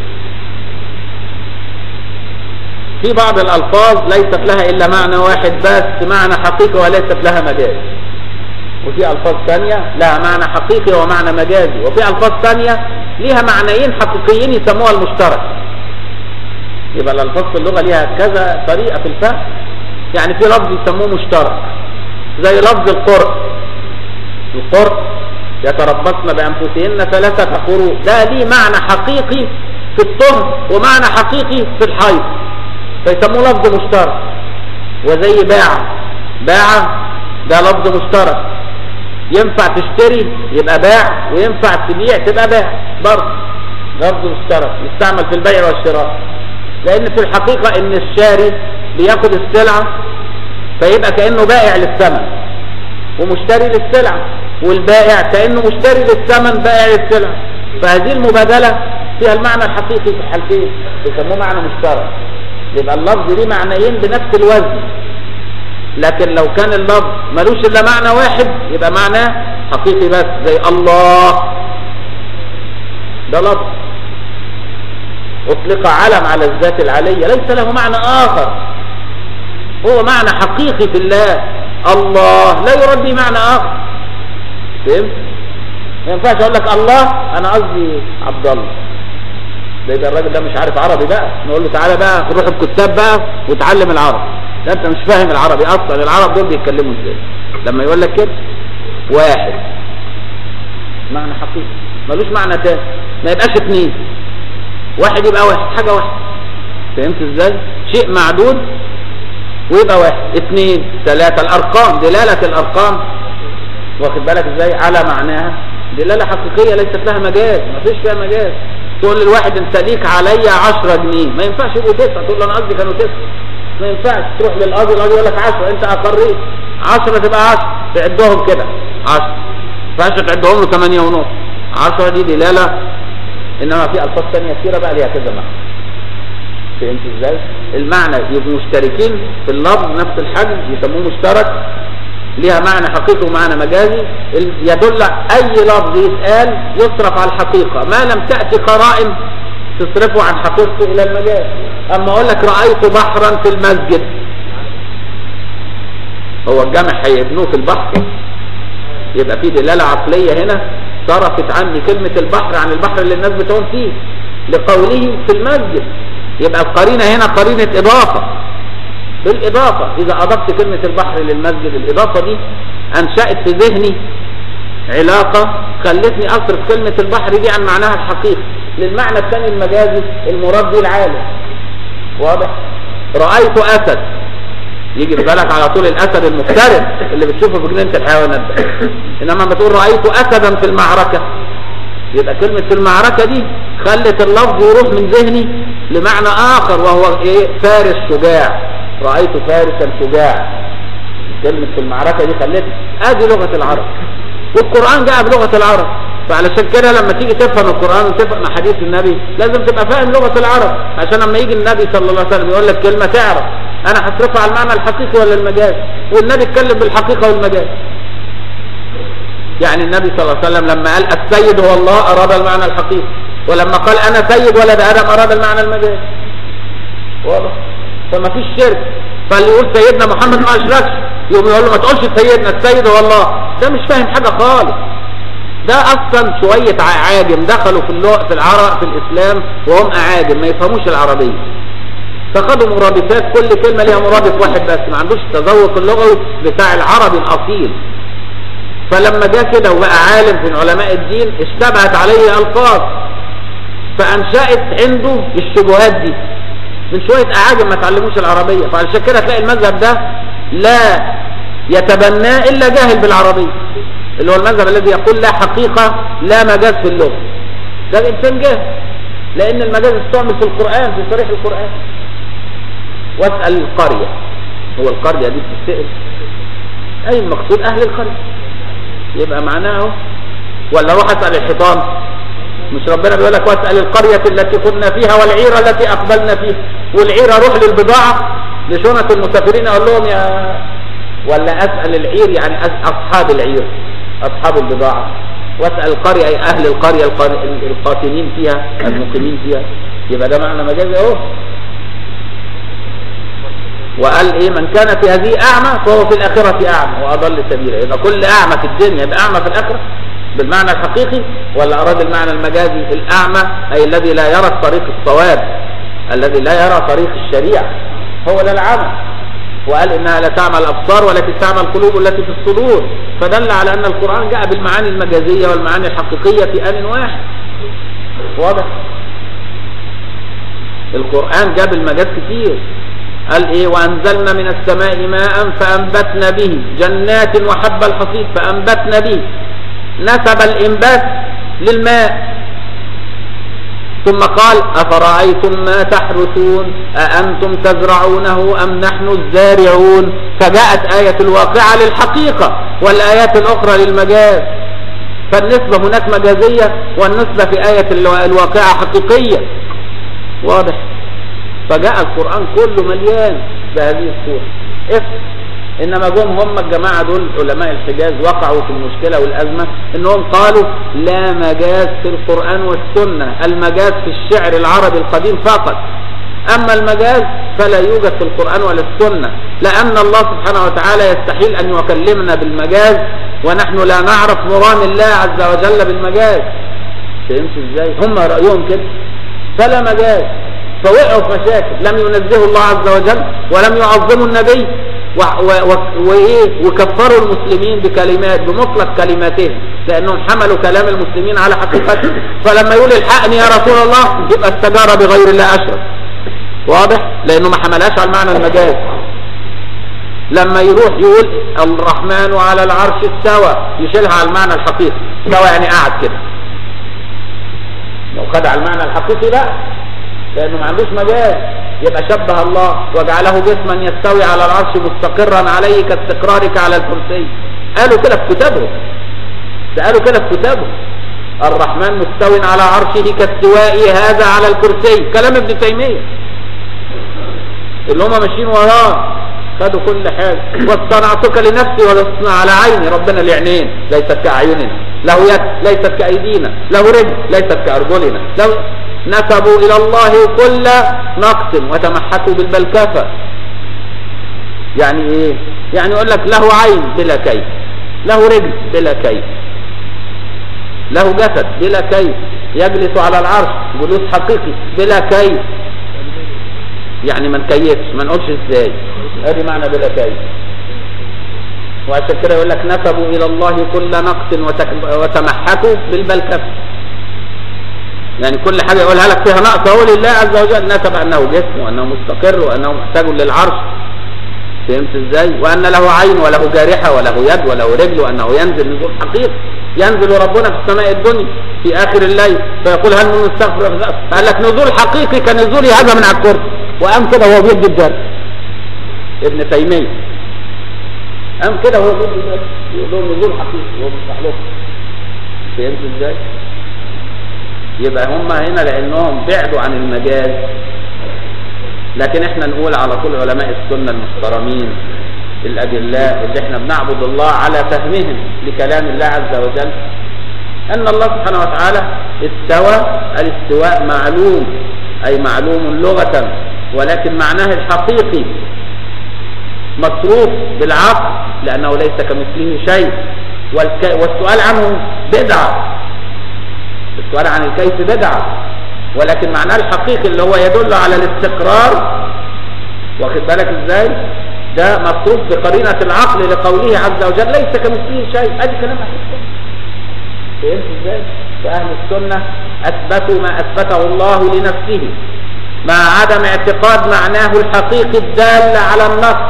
في بعض الألفاظ ليست لها إلا معنى واحد بس معنى حقيقي وليست لها مجاز وفي ألفاظ ثانية لها معنى حقيقي ومعنى مجازي وفي ألفاظ ثانية لها معنيين حقيقيين يسموها المشترك يبقى الألفاظ في اللغة لها كذا طريقة في الفهم يعني في لفظ يسموه مشترك زي لفظ القرء القرء يتربصن بأنفسهن ثلاثة قروء ده ليه معنى حقيقي في الطهر ومعنى حقيقي في الحيض فيسموه لفظ مشترك وزي باع باع ده لفظ مشترك ينفع تشتري يبقى باع وينفع تبيع تبقى باع برضه لفظ مشترك يستعمل في البيع والشراء لان في الحقيقة ان الشاري بياخد السلعة فيبقى كأنه بائع للثمن ومشتري للسلعة والبائع كأنه مشتري للثمن بائع للسلعة فهذه المبادلة فيها المعنى الحقيقي في الحالتين يسموه معنى مشترك يبقى اللفظ ليه معنيين بنفس الوزن لكن لو كان اللفظ ملوش الا معنى واحد يبقى معناه حقيقي بس زي الله ده لفظ اطلق علم على الذات العلية ليس له معنى اخر هو معنى حقيقي في الله الله لا يرد به معنى اخر فهمت ما ينفعش اقول لك الله انا قصدي عبد الله ده يبقى الراجل ده مش عارف عربي بقى نقول له تعالى بقى روح الكتاب بقى وتعلم العربي ده انت مش فاهم العربي اصلا العرب دول بيتكلموا ازاي لما يقول لك كده واحد معنى حقيقي ملوش معنى تاني ما يبقاش اثنين واحد يبقى واحد حاجة واحدة فهمت ازاي شيء معدود ويبقى واحد اثنين ثلاثة الارقام دلالة الارقام واخد بالك ازاي على معناها دلالة حقيقية ليست لها مجاز ما فيش فيها مجاز تقول للواحد انت ليك عليا 10 جنيه ما ينفعش يبقوا تسعة تقول له انا قصدي كانوا تسعة ما ينفعش تروح للقاضي القاضي يقول لك 10 انت اقريت 10 تبقى 10 تعدهم كده 10 ما ينفعش تعدهم له 8 ونص 10 دي دلالة انما في الفاظ ثانيه كثيره بقى ليها كذا معنى فهمت ازاي المعنى يبقوا مشتركين في اللفظ نفس الحجم يسموه مشترك ليها معنى حقيقي ومعنى مجازي يدل اي لفظ يتقال يصرف على الحقيقة ما لم تأتي قرائن تصرفه عن حقيقته الى المجاز اما اقول لك رأيت بحرا في المسجد هو الجامع هيبنوه في البحر يبقى في دلالة عقلية هنا صرفت عني كلمة البحر عن البحر اللي الناس بتعوم فيه لقوله في المسجد يبقى القرينة هنا قرينة إضافة بالإضافة إذا أضفت كلمة البحر للمسجد الإضافة دي أنشأت في ذهني علاقة خلتني أصرف كلمة البحر دي عن معناها الحقيقي للمعنى الثاني المجازي المراد به العالم واضح رأيت أسد يجي في بالك على طول الأسد المفترس اللي بتشوفه في جنينة الحيوانات ده إنما ما تقول رأيت أسدا في المعركة يبقى كلمة في المعركة دي خلت اللفظ يروح من ذهني لمعنى آخر وهو إيه فارس شجاع رأيت فارسا شجاع كلمة في المعركة دي خلتني ادي لغة العرب والقرآن جاء بلغة العرب فعلشان كده لما تيجي تفهم القرآن وتفهم حديث النبي لازم تبقى فاهم لغة العرب عشان لما يجي النبي صلى الله عليه وسلم يقول لك كلمة تعرف انا هصرفها على المعنى الحقيقي ولا المجاز والنبي اتكلم بالحقيقة والمجاز يعني النبي صلى الله عليه وسلم لما قال السيد هو الله اراد المعنى الحقيقي ولما قال انا سيد ولد ادم اراد المعنى المجاز واضح فما فيش شرك فاللي يقول سيدنا محمد ما اشركش يقوم يقول له ما تقولش سيدنا السيد هو الله ده مش فاهم حاجة خالص ده اصلا شوية عاجم دخلوا في اللغة في العرب في الاسلام وهم اعاجم ما يفهموش العربية فخدوا مرادفات كل كلمة ليها مرادف واحد بس ما عندوش التذوق اللغوي بتاع العربي الاصيل فلما جاء كده وبقى عالم من علماء الدين اشتبهت عليه الفاظ فانشأت عنده الشبهات دي من شوية اعاجم ما تعلموش العربية فعشان كده تلاقي المذهب ده لا يتبناه الا جاهل بالعربية اللي هو المذهب الذي يقول لا حقيقة لا مجاز في اللغة ده الانسان جاهل لان المجاز استعمل في القرآن في صريح القرآن واسأل القرية هو القرية دي بتسأل اي المقصود اهل القرية يبقى معناه ولا روح اسأل الحيطان مش ربنا بيقول لك واسأل القرية التي كنا فيها والعيرة التي اقبلنا فيها والعيرة روح للبضاعة لشنة المسافرين اقول لهم يا ولا اسأل العير يعني اصحاب العير اصحاب البضاعة واسأل القرية اي اهل القرية القاتلين فيها المقيمين فيها يبقى ده معنى مجازي اهو وقال ايه من كان في هذه اعمى فهو في الاخرة اعمى واضل سبيلا يبقى كل اعمى في الدنيا يبقى اعمى في الاخرة بالمعنى الحقيقي ولا اراد المعنى المجازي الاعمى اي الذي لا يرى طريق الصواب الذي لا يرى طريق الشريعة هو ده العمى وقال انها لا تعمى الابصار ولكن تعمى القلوب التي في الصدور فدل على ان القرآن جاء بالمعاني المجازية والمعاني الحقيقية في ان واحد واضح القرآن جاب المجاز كتير قال ايه وانزلنا من السماء ماء فانبتنا به جنات وحب الحصيد فانبتنا به نسب الانبات للماء ثم قال افرأيتم ما تحرثون اانتم تزرعونه ام نحن الزارعون فجاءت آية الواقعة للحقيقة والايات الاخرى للمجاز فالنسبة هناك مجازية والنسبة في آية الواقعة حقيقية واضح فجاء القرآن كله مليان بهذه الصورة افهم انما جم هم الجماعة دول علماء الحجاز وقعوا في المشكلة والازمة انهم قالوا لا مجاز في القرآن والسنة المجاز في الشعر العربي القديم فقط اما المجاز فلا يوجد في القرآن ولا السنة لان الله سبحانه وتعالى يستحيل ان يكلمنا بالمجاز ونحن لا نعرف مرام الله عز وجل بالمجاز فهمت ازاي هم رأيهم كده فلا مجاز فوقعوا في مشاكل لم ينزهوا الله عز وجل ولم يعظموا النبي وايه وكفروا المسلمين بكلمات بمطلق كلماتهم لانهم حملوا كلام المسلمين على حقيقته فلما يقول الحقني يا رسول الله يبقى استجار بغير الله اشرك واضح لانه ما حملهاش على المعنى المجاز لما يروح يقول الرحمن على العرش استوى يشيلها على المعنى الحقيقي استوى يعني قاعد كده لو خد على المعنى الحقيقي بقى لانه ما عندوش مجال يبقى شبه الله وجعله جسما يستوي على العرش مستقرا عليه كاستقرارك على الكرسي قالوا كده في كتابهم ده قالوا كده في كتابهم الرحمن مستو على عرشه كاستوائه هذا على الكرسي كلام ابن تيمية اللي هم ماشيين وراه خدوا كل حاجة واصطنعتك لنفسي ولصنع على عيني ربنا العينين ليست كأعيننا له يد ليست كأيدينا له رجل ليست كأرجلنا له نسبوا إلى الله كل نقص وتمحكوا بالبلكفة يعني ايه يعني يقول لك له عين بلا كيف له رجل بلا كيف له جسد بلا كيف يجلس على العرش جلوس حقيقي بلا كيف يعني ما نكيفش ما نقولش ازاي ادي معنى بلا كيف وعشان كده يقول لك نسبوا الى الله كل نقص وتمحكوا بالبلكفه يعني كل حاجة يقولها لك فيها نقص اقول لله عز وجل نسب انه جسم وانه مستقر وانه محتاج للعرش فهمت ازاي وان له عين وله جارحة وله يد وله رجل وانه ينزل نزول حقيقي ينزل ربنا في السماء الدنيا في اخر الليل فيقول هل من مستغفر قال لك نزول حقيقي كنزول هذا من على الكرسي وقام كده وهو بيدي الدرس ابن تيمية قام كده وهو بيدي الدرس يقول لهم نزول حقيقي وهو بيشرح لهم فهمت ازاي يبقى هم هنا لانهم بعدوا عن المجاز لكن احنا نقول على طول علماء السنة المحترمين الأدلاء اللي احنا بنعبد الله على فهمهم لكلام الله عز وجل أن الله سبحانه وتعالى استوى الاستواء معلوم أي معلوم لغة ولكن معناه الحقيقي مصروف بالعقل لأنه ليس كمثله شيء والسؤال عنه بدعة السؤال عن الكيف بدعة ولكن معناه الحقيقي اللي هو يدل على الاستقرار واخد بالك ازاي ده مصروف بقرينة العقل لقوله عز وجل ليس كمثله شيء ادي كلام اهل السنة فهمت ازاي فاهل السنة اثبتوا ما اثبته الله لنفسه مع عدم اعتقاد معناه الحقيقي الدال على النص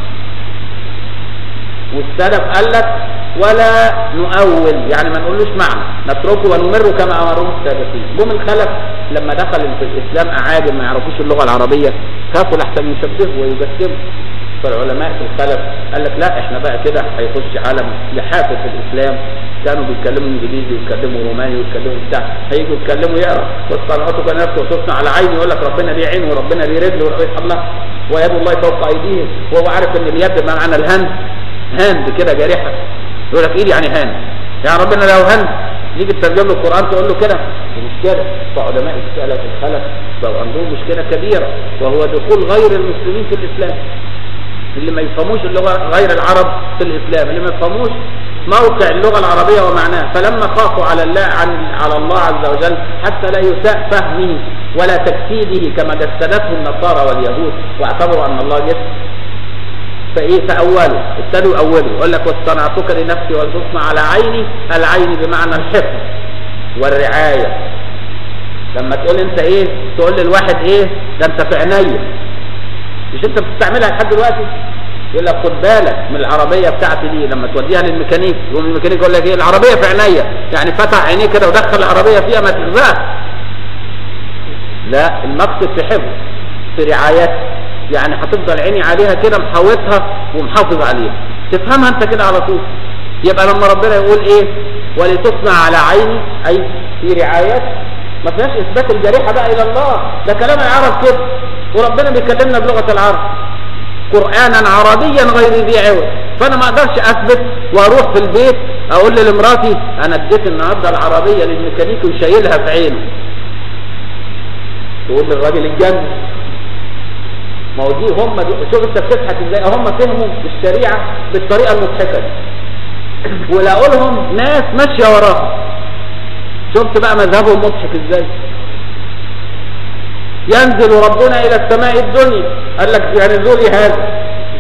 والسلف قال لك ولا نؤول يعني ما نقولوش معنى نتركه ونمره كما امروه السابقين جم الخلف لما دخل في الاسلام اعاجم ما يعرفوش اللغه العربيه خافوا لحسن يشبهوا ويجسموا فالعلماء في الخلف قال لك لا احنا بقى كده هيخش عالم يحافظ في الاسلام كانوا بيتكلموا انجليزي ويتكلموا روماني ويتكلموا بتاع هيجوا يتكلموا يقرا والصنعات كان نفسه وتصنع على عيني يقول لك ربنا ليه عين وربنا ليه رجل وربنا الله ويد الله فوق ايديهم وهو عارف ان اليد بمعنى الهند هاند كده جارحه يقول لك ايدي يعني هاند يعني ربنا لو هاند نيجي تترجم له القران تقول له كده مش كده فعلماء السلف الخلف بقوا عندهم مشكله كبيره وهو دخول غير المسلمين في الاسلام اللي ما يفهموش اللغه غير العرب في الاسلام اللي ما يفهموش موقع اللغه العربيه ومعناها فلما خافوا على الله عن على الله عز وجل حتى لا يساء فهمه ولا تجسيده كما جسدته النصارى واليهود واعتبروا ان الله جسد فايه فاولوا ابتدوا يأولوا يقول لك واصطنعتك لنفسي ولتصنع على عيني العين بمعنى الحفظ والرعايه لما تقول انت ايه تقول للواحد ايه ده انت في عينيا مش انت بتستعملها لحد دلوقتي يقول لك خد بالك من العربيه بتاعتي دي لما توديها للميكانيك يقوم الميكانيك يقول لك ايه العربيه في عينيا يعني فتح عينيه كده ودخل العربيه فيها ما تغزاها لا المقصد في حفظ في رعايتها يعني هتفضل عيني عليها كده محوطها ومحافظ عليها تفهمها انت كده على طول يبقى لما ربنا يقول ايه ولتصنع على عيني اي في رعايتها ما فيهاش اثبات الجريحه بقى الى الله ده كلام العرب كده وربنا بيكلمنا بلغه العرب قرانا عربيا غير ذي عوج فانا ما اقدرش اثبت واروح في البيت اقول لمراتي انا اديت النهارده العربيه للميكانيك وشايلها في عينه تقول للراجل الجنة ما هو دي هم دي شوف انت بتضحك ازاي هم فهموا الشريعه بالطريقه المضحكه دي ولقوا لهم ناس ماشيه وراهم شفت بقى مذهبهم مضحك ازاي ينزل ربنا الى السماء الدنيا قال لك يعني نزولي هذا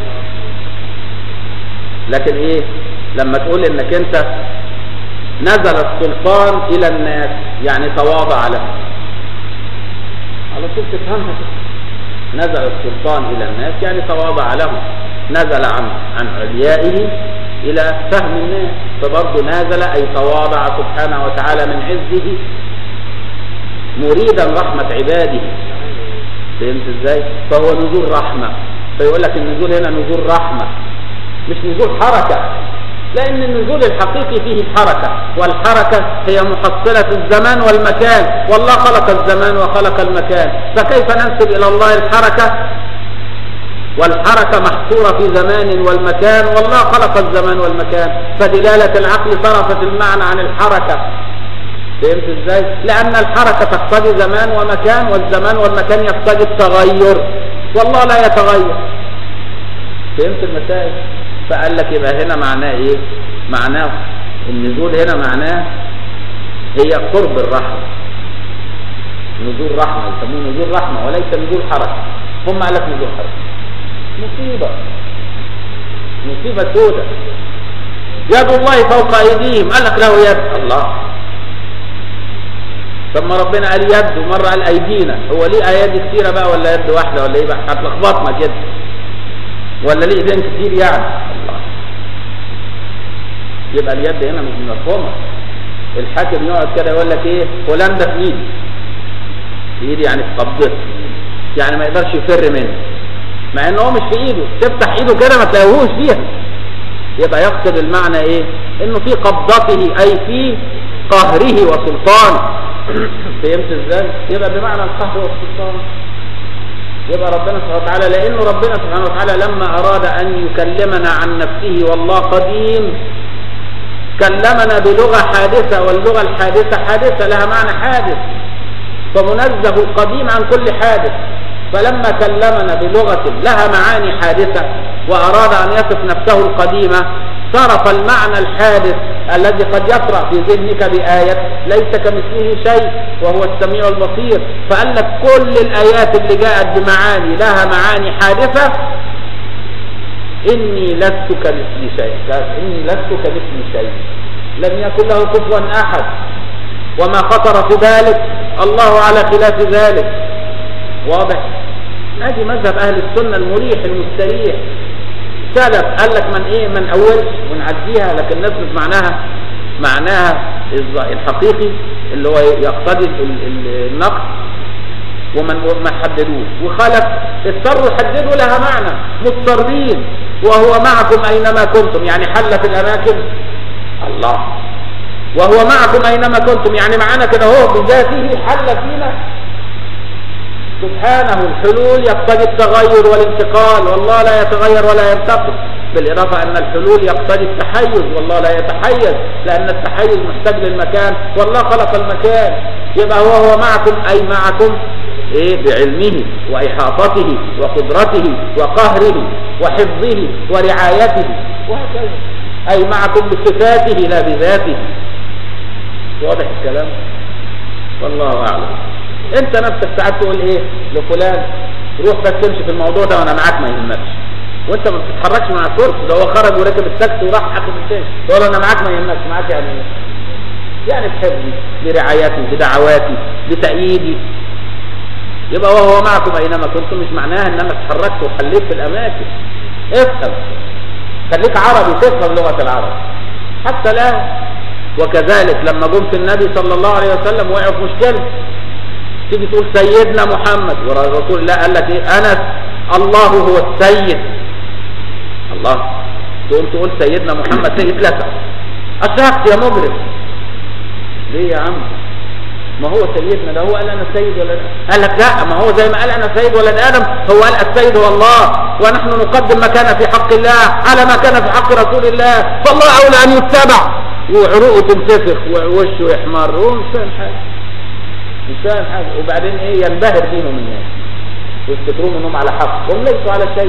لكن ايه لما تقول انك انت نزل السلطان الى الناس يعني تواضع لهم على طول تفهمها نزل السلطان الى الناس يعني تواضع لهم نزل عن عن عليائه الى فهم الناس فبرضه نازل اي تواضع سبحانه وتعالى من عزه مريدا رحمة عباده فهمت ازاي فهو نزول رحمة فيقول لك النزول هنا نزول رحمة مش نزول حركة لأن النزول الحقيقي فيه الحركة والحركة هي محصلة الزمان والمكان والله خلق الزمان وخلق المكان فكيف ننسب إلى الله الحركة والحركة محصورة في زمان والمكان والله خلق الزمان والمكان فدلالة العقل صرفت المعنى عن الحركة فهمت ازاي لان الحركة تقتضي زمان ومكان والزمان والمكان يقتضي التغير والله لا يتغير فهمت المسائل فقال لك يبقى هنا معناه ايه معناه النزول هنا معناه هي قرب الرحمة نزول رحمة يسموه نزول رحمة وليس نزول حركة هم قال لك نزول حركة مصيبة مصيبة سودة يد الله فوق ايديهم قال لك له يد الله ثم ربنا قال يد ومرة قال ايدينا هو ليه ايادي كتيرة بقى ولا يد واحدة ولا ايه بقى هتلخبطنا كده ولا ليه ايدين كتير يعني الله يبقى اليد هنا مش مفهومة الحاكم يقعد كده يقول لك ايه فلان ده في ايدي في ايدي يعني في قبضته يعني ما يقدرش يفر منه مع ان هو مش في ايده تفتح ايده كده ما تلاقيهوش فيها يبقى يقصد المعنى ايه انه في قبضته اي في قهره وسلطانه فهمت ازاي يبقى بمعنى القهر والسلطان يبقى ربنا سبحانه وتعالى لانه ربنا سبحانه وتعالى لما اراد ان يكلمنا عن نفسه والله قديم كلمنا بلغة حادثة واللغة الحادثة حادثة لها معنى حادث فمنزه القديم عن كل حادث فلما كلمنا بلغة لها معاني حادثة وأراد أن يصف نفسه القديمة صرف المعنى الحادث الذي قد يطرأ في ذهنك بآية ليس كمثله شيء وهو السميع البصير فقال لك كل الآيات اللي جاءت بمعاني لها معاني حادثة إني لست كمثل شيء إني لست كمثل شيء لم يكن له كفوا أحد وما خطر في بالك الله على خلاف ذلك واضح ادي مذهب اهل السنة المريح المستريح سلف قال لك من ايه من اولش ونعديها لكن نثبت معناها معناها الحقيقي اللي هو يقتضي النقص ومن ما حددوش وخلف اضطروا يحددوا لها معنى مضطرين وهو معكم اينما كنتم يعني حل في الاماكن الله وهو معكم اينما كنتم يعني معانا كده هو بذاته حل فينا سبحانه الحلول يقتضي التغير والانتقال والله لا يتغير ولا ينتقل بالإضافة أن الحلول يقتضي التحيز والله لا يتحيز لأن التحيز محتاج للمكان والله خلق المكان يبقى هو هو معكم أي معكم إيه بعلمه وإحاطته وقدرته وقهره وحفظه ورعايته وهكذا أي معكم بصفاته لا بذاته واضح الكلام والله أعلم انت نفسك ساعات تقول ايه لفلان روح بس تمشي في الموضوع ده وانا معاك ما يهمكش وانت ما بتتحركش مع الكرسي ده هو خرج وركب التاكسي وراح اخد التاني تقول انا معاك ما يهمكش معاك يعني ايه يعني بحفظي برعايتي بدعواتي بتأييدي يبقى وهو معكم اينما كنتم مش معناها ان انا اتحركت وحليت في الاماكن افهم خليك عربي تفهم لغة العرب حتى لا وكذلك لما جم في النبي صلى الله عليه وسلم وقعوا في مشكله تيجي تقول سيدنا محمد ورسول الله قال لك ايه انا الله هو السيد الله تقوم تقول سيدنا محمد سيد لك اشركت يا مجرم ليه يا عم ما هو سيدنا ده هو قال انا سيد ولد قال لك لا ما هو زي ما قال انا سيد ولد ادم هو قال السيد هو الله ونحن نقدم ما كان في حق الله على ما كان في حق رسول الله فالله اولى ان يتبع وعروقه تنتفخ ووشه يحمر وهو مش فاهم حاجه مش فاهم حاجه وبعدين ايه ينبهر بيهم الناس ويفتكرون انهم على حق وهم ليسوا على شيء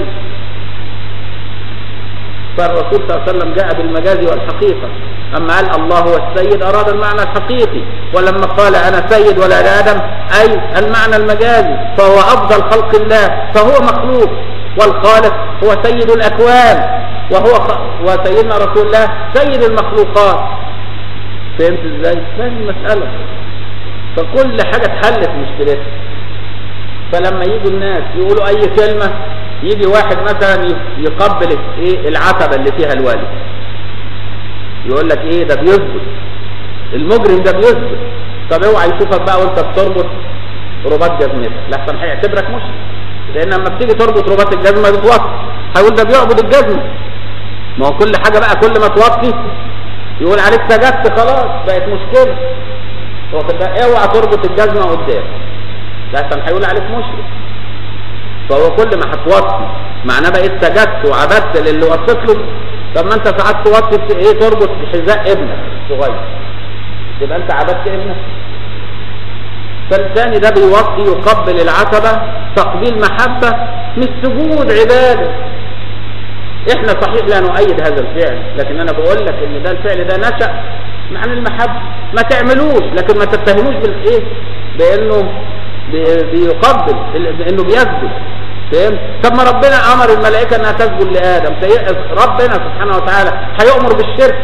فالرسول صلى الله عليه وسلم جاء بالمجاز والحقيقة أما قال الله هو السيد أراد المعنى الحقيقي ولما قال أنا سيد ولا آدم أي المعنى المجازي فهو أفضل خلق الله فهو مخلوق والخالق هو سيد الأكوان وهو خ... وسيدنا رسول الله سيد المخلوقات فهمت ازاي؟ فاهم المسألة فكل حاجة اتحلت مشكلتها فلما يجوا الناس يقولوا اي كلمة يجي واحد مثلا يقبل ايه العتبة اللي فيها الوالد يقول لك ايه ده بيسجد المجرم ده بيسجد طب اوعى يشوفك بقى وانت بتربط رباط جزمتك لحسن هيعتبرك مشرك لان لما بتيجي تربط رباط الجزمه بتوطي هيقول ده بيعبد الجزمه ما هو كل حاجه بقى كل ما توطي يقول عليك سجدت خلاص بقت مشكله واخد بقى اوعى تربط الجزمه قدام لحسن هيقول عليك مشرك فهو كل ما هتوطي معناه بقيت سجدت وعبدت للي وصيت له طب ما انت ساعات توطي ايه تربط حذاء ابنك صغير يبقى انت عبدت ابنك فالثاني ده بيوطي يقبل العتبة تقبيل محبة مش سجود عبادة احنا صحيح لا نؤيد هذا الفعل لكن انا بقول لك ان ده الفعل ده نشأ عن المحبة ما تعملوش لكن ما تتهموش بالايه بانه بيقبل بانه بيسجد فهمت طب ما ربنا امر الملائكه انها تسجد لادم ربنا سبحانه وتعالى هيؤمر بالشرك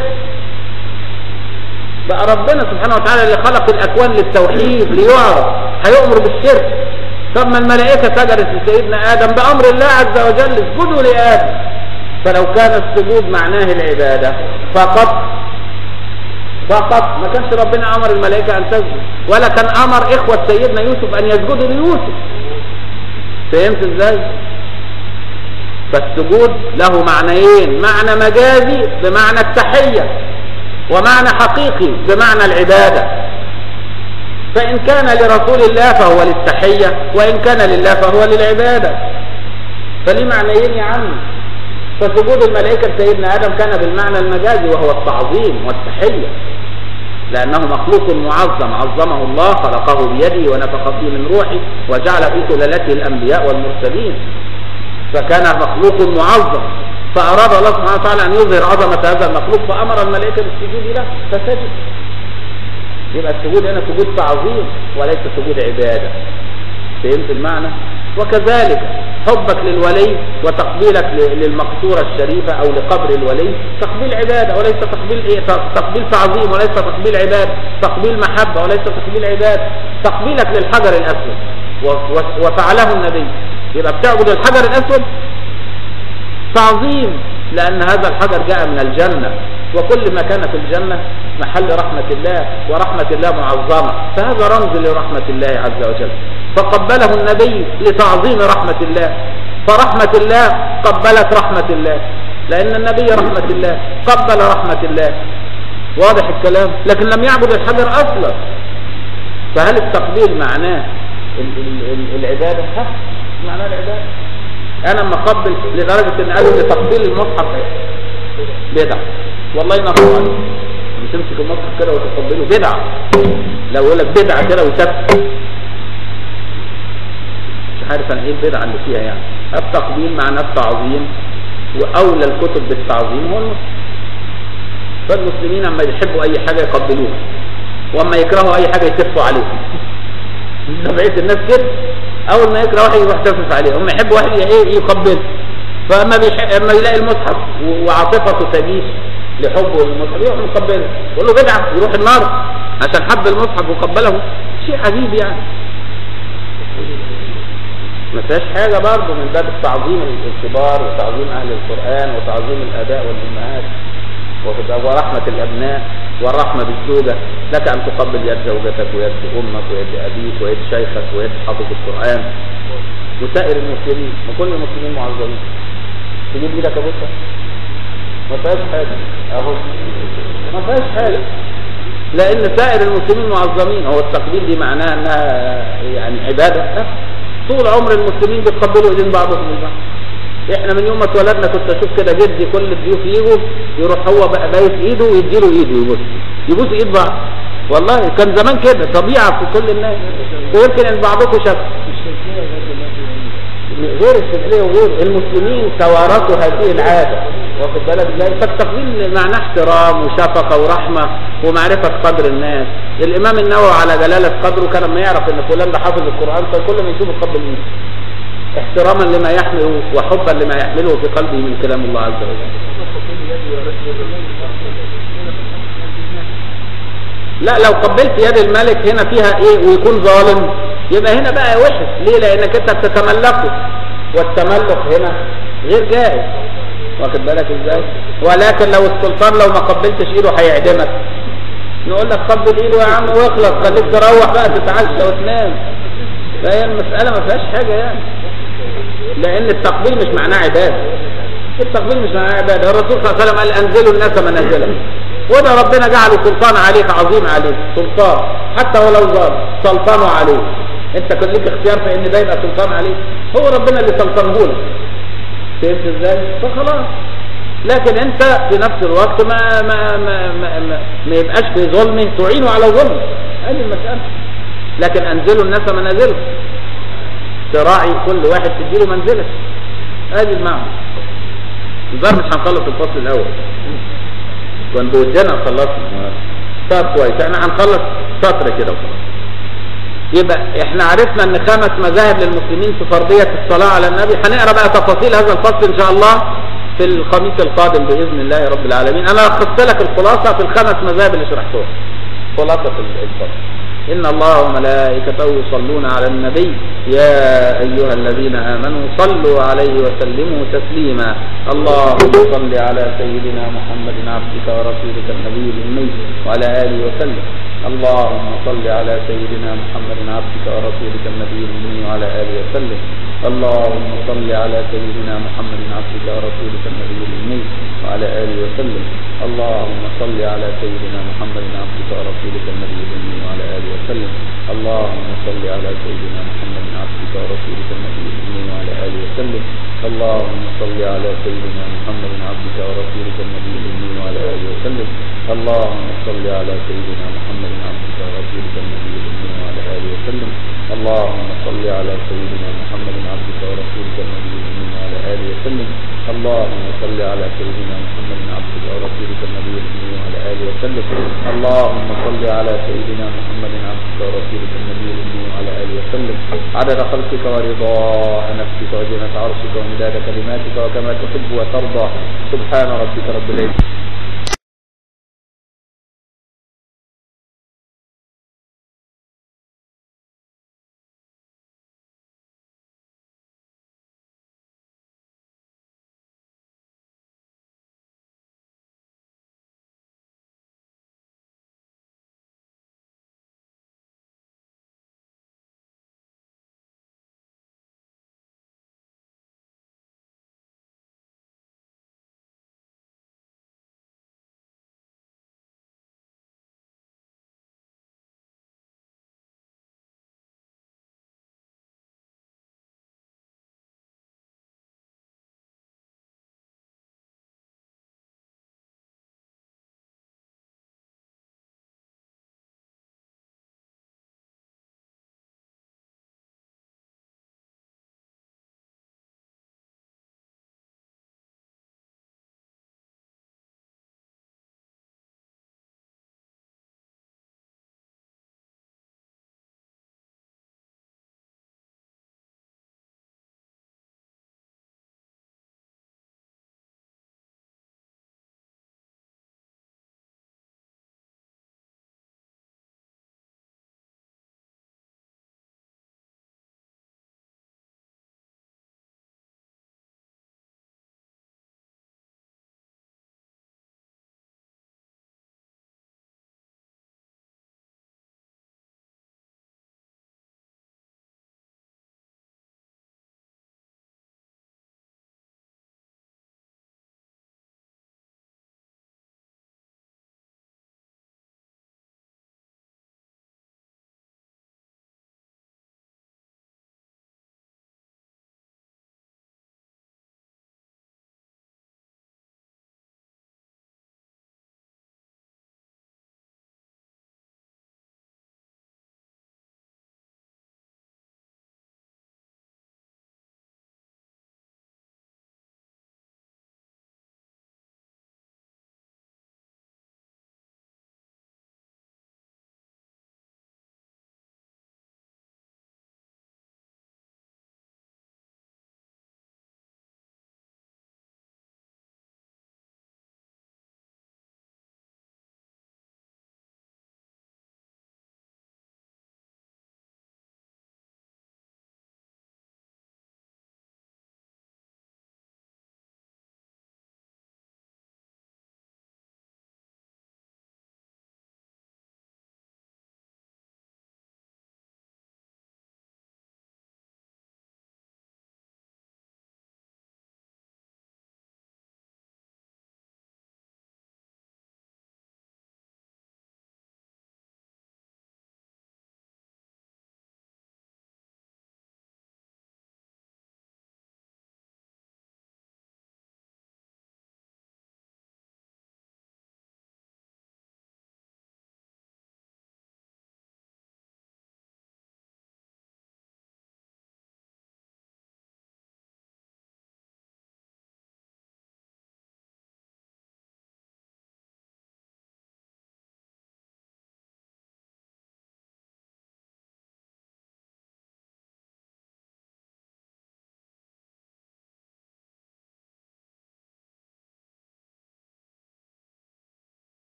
بقى ربنا سبحانه وتعالى اللي خلق الاكوان للتوحيد ليعرف هيؤمر بالشرك طب ما الملائكه سجدت لسيدنا ادم بامر الله عز وجل اسجدوا لادم فلو كان السجود معناه العباده فقط فقط ما كانش ربنا امر الملائكه ان تسجد ولا كان امر اخوه سيدنا يوسف ان يسجدوا ليوسف فهمت ازاي فالسجود له معنيين معنى مجازي بمعنى التحيه ومعنى حقيقي بمعنى العباده فان كان لرسول الله فهو للتحيه وان كان لله فهو للعباده فليه معنيين يا عم فسجود الملائكه لسيدنا ادم كان بالمعنى المجازي وهو التعظيم والتحيه لأنه مخلوق معظم عظمه الله خلقه بيده ونفخ فيه من روحه وجعل في سلالته الأنبياء والمرسلين فكان مخلوق معظم فأراد الله سبحانه وتعالى أن يظهر عظمة هذا المخلوق فأمر الملائكة بالسجود له فسجد يبقى السجود هنا سجود تعظيم وليس سجود عبادة فهمت المعنى وكذلك حبك للولي وتقبيلك ل- للمقصورة الشريفة أو لقبر الولي تقبيل عبادة وليس تقبيل إيه ت- تقبيل تعظيم وليس تقبيل عبادة تقبيل محبة وليس تقبيل عبادة تقبيلك للحجر الأسود و- و- وفعله النبي يبقى بتعبد الحجر الأسود تعظيم لأن هذا الحجر جاء من الجنة وكل ما كان في الجنة محل رحمة الله ورحمة الله معظمة فهذا رمز لرحمة الله عز وجل فقبله النبي لتعظيم رحمة الله فرحمة الله قبلت رحمة الله لأن النبي رحمة الله قبل رحمة الله واضح الكلام لكن لم يعبد الحجر أصلا فهل التقبيل معناه ال- ال- ال- العبادة؟ ها معناه العبادة انا لما اقبل لدرجه ان قالوا ان تقبيل المصحف بدعه والله ما هو عليه لما تمسك المصحف كده وتقبله بدعه لو يقول لك بدعه كده وتف مش عارف انا ايه البدعه اللي فيها يعني التقبيل معناه التعظيم واولى الكتب بالتعظيم هو المصحف فالمسلمين اما يحبوا اي حاجه يقبلوها واما يكرهوا اي حاجه يتفوا عليها بقيت الناس كده اول ما يكره واحد يروح تفف عليه هم يحب واحد ايه يقبله فاما بيح... اما يلاقي المصحف و- وعاطفته تجيش لحبه للمصحف يروح مقبله يقول له بدعه يروح النار عشان حب المصحف وقبله شيء عجيب يعني ما فيهاش حاجه برضه من باب التعظيم الكبار وتعظيم اهل القران وتعظيم الاباء والامهات وفي- ورحمة الأبناء والرحمة بالزوجة لك أن تقبل يد زوجتك ويد أمك ويد أبيك ويد شيخك ويد حافظ القرآن وسائر المسلمين وكل المسلمين معظمين تجيب ايدك ابوسها ما فيهاش حاجة اهو ما فيهاش حاجة لأن سائر المسلمين معظمين هو التقبيل دي معناها أنها يعني عبادة لا. طول عمر المسلمين بيتقبلوا ايدين بعضهم البعض احنا من يوم ما اتولدنا كنت اشوف كده جدي كل الضيوف يجوا يروح هو بقى بايت ايده ويديله ايده يبوس يبوس ايد بعض والله كان زمان كده طبيعه في كل الناس ويمكن ان بعضكم شاف غير الشرعيه وغير المسلمين توارثوا هذه العاده واخد بالك ازاي فالتقبيل معناه احترام وشفقه ورحمه ومعرفه قدر الناس الامام النووي على جلاله قدره كان لما يعرف ان فلان ده حافظ القران كان كل ما يشوفه يقبل منه احتراما لما يحمل وحبا لما يحمله في قلبه من كلام الله عز وجل لا لو قبلت يد الملك هنا فيها ايه ويكون ظالم يبقى هنا بقى وحش ليه لانك انت بتتملكه والتملك هنا غير جائز واخد بالك ازاي ولكن لو السلطان لو ما قبلتش ايده هيعدمك نقول لك قبل ايده يا عم واخلص خليك تروح بقى تتعشى وتنام فهي المسألة ما فيهاش حاجة يعني لأن التقبيل مش معناه عبادة التقبيل مش معناه عبادة الرسول صلى الله عليه وسلم قال أنزلوا الناس منازلهم وده ربنا جعله سلطان عليك عظيم عليك سلطان حتى ولو ظالم سلطانه عليك انت كان ليك اختيار في ان ده يبقى سلطان عليك هو ربنا اللي سلطانه لك فهمت ازاي فخلاص لكن انت في نفس الوقت ما ما ما ما, ما, ما يبقاش في ظلمه تعينه على ظلمه هذه المسألة لكن انزلوا الناس منازلهم تراعي كل واحد تديله منزله هذه المعنى الظاهر مش هنخلص الفصل الاول كان بودنا خلصنا طب كويس احنا هنخلص سطر كده وخلاص يبقى احنا عرفنا ان خمس مذاهب للمسلمين في فرضية الصلاة على النبي هنقرا بقى تفاصيل هذا الفصل ان شاء الله في الخميس القادم باذن الله رب العالمين انا لخصت لك الخلاصة في الخمس مذاهب اللي شرحتهم خلاصة الفصل إن الله وملائكته يصلون على النبي يا أيها الذين آمنوا صلوا عليه وسلموا تسليما اللهم صل على سيدنا محمد عبدك ورسولك النبي الأمي وعلى آله وسلم اللهم صل على سيدنا محمد عبدك ورسولك النبي الأمي وعلى آله وسلم اللهم صل على سيدنا محمد عبدك ورسولك النبي الأمي وعلى آله وسلم اللهم صل على سيدنا محمد عبدك ورسولك النبي الأمي وعلى آله وسلم اللهم صل على سيدنا محمد عبدك ورسولك النبي الأمي وعلى آله وسلم اللهم صل على سيدنا محمد عبدك ورسولك النبي الأمي وعلى آله وسلم اللهم صل على سيدنا محمد عبدك ورسولك النبي الأمي وعلى آله وسلم اللهم صل على سيدنا محمد عبدك ورسولك النبي الأمي وعلى آله وسلم اللهم صل على سيدنا محمد عبدك ورسولك النبي الأمي وعلى آله وسلم اللهم صل على سيدنا محمد عبدك ورسولك النبي الأمي وعلى آله وسلم وسلم عدد خلقك ورضاء نفسك وزنة عرشك ومداد كلماتك وكما تحب وترضى سبحان ربك رب العزة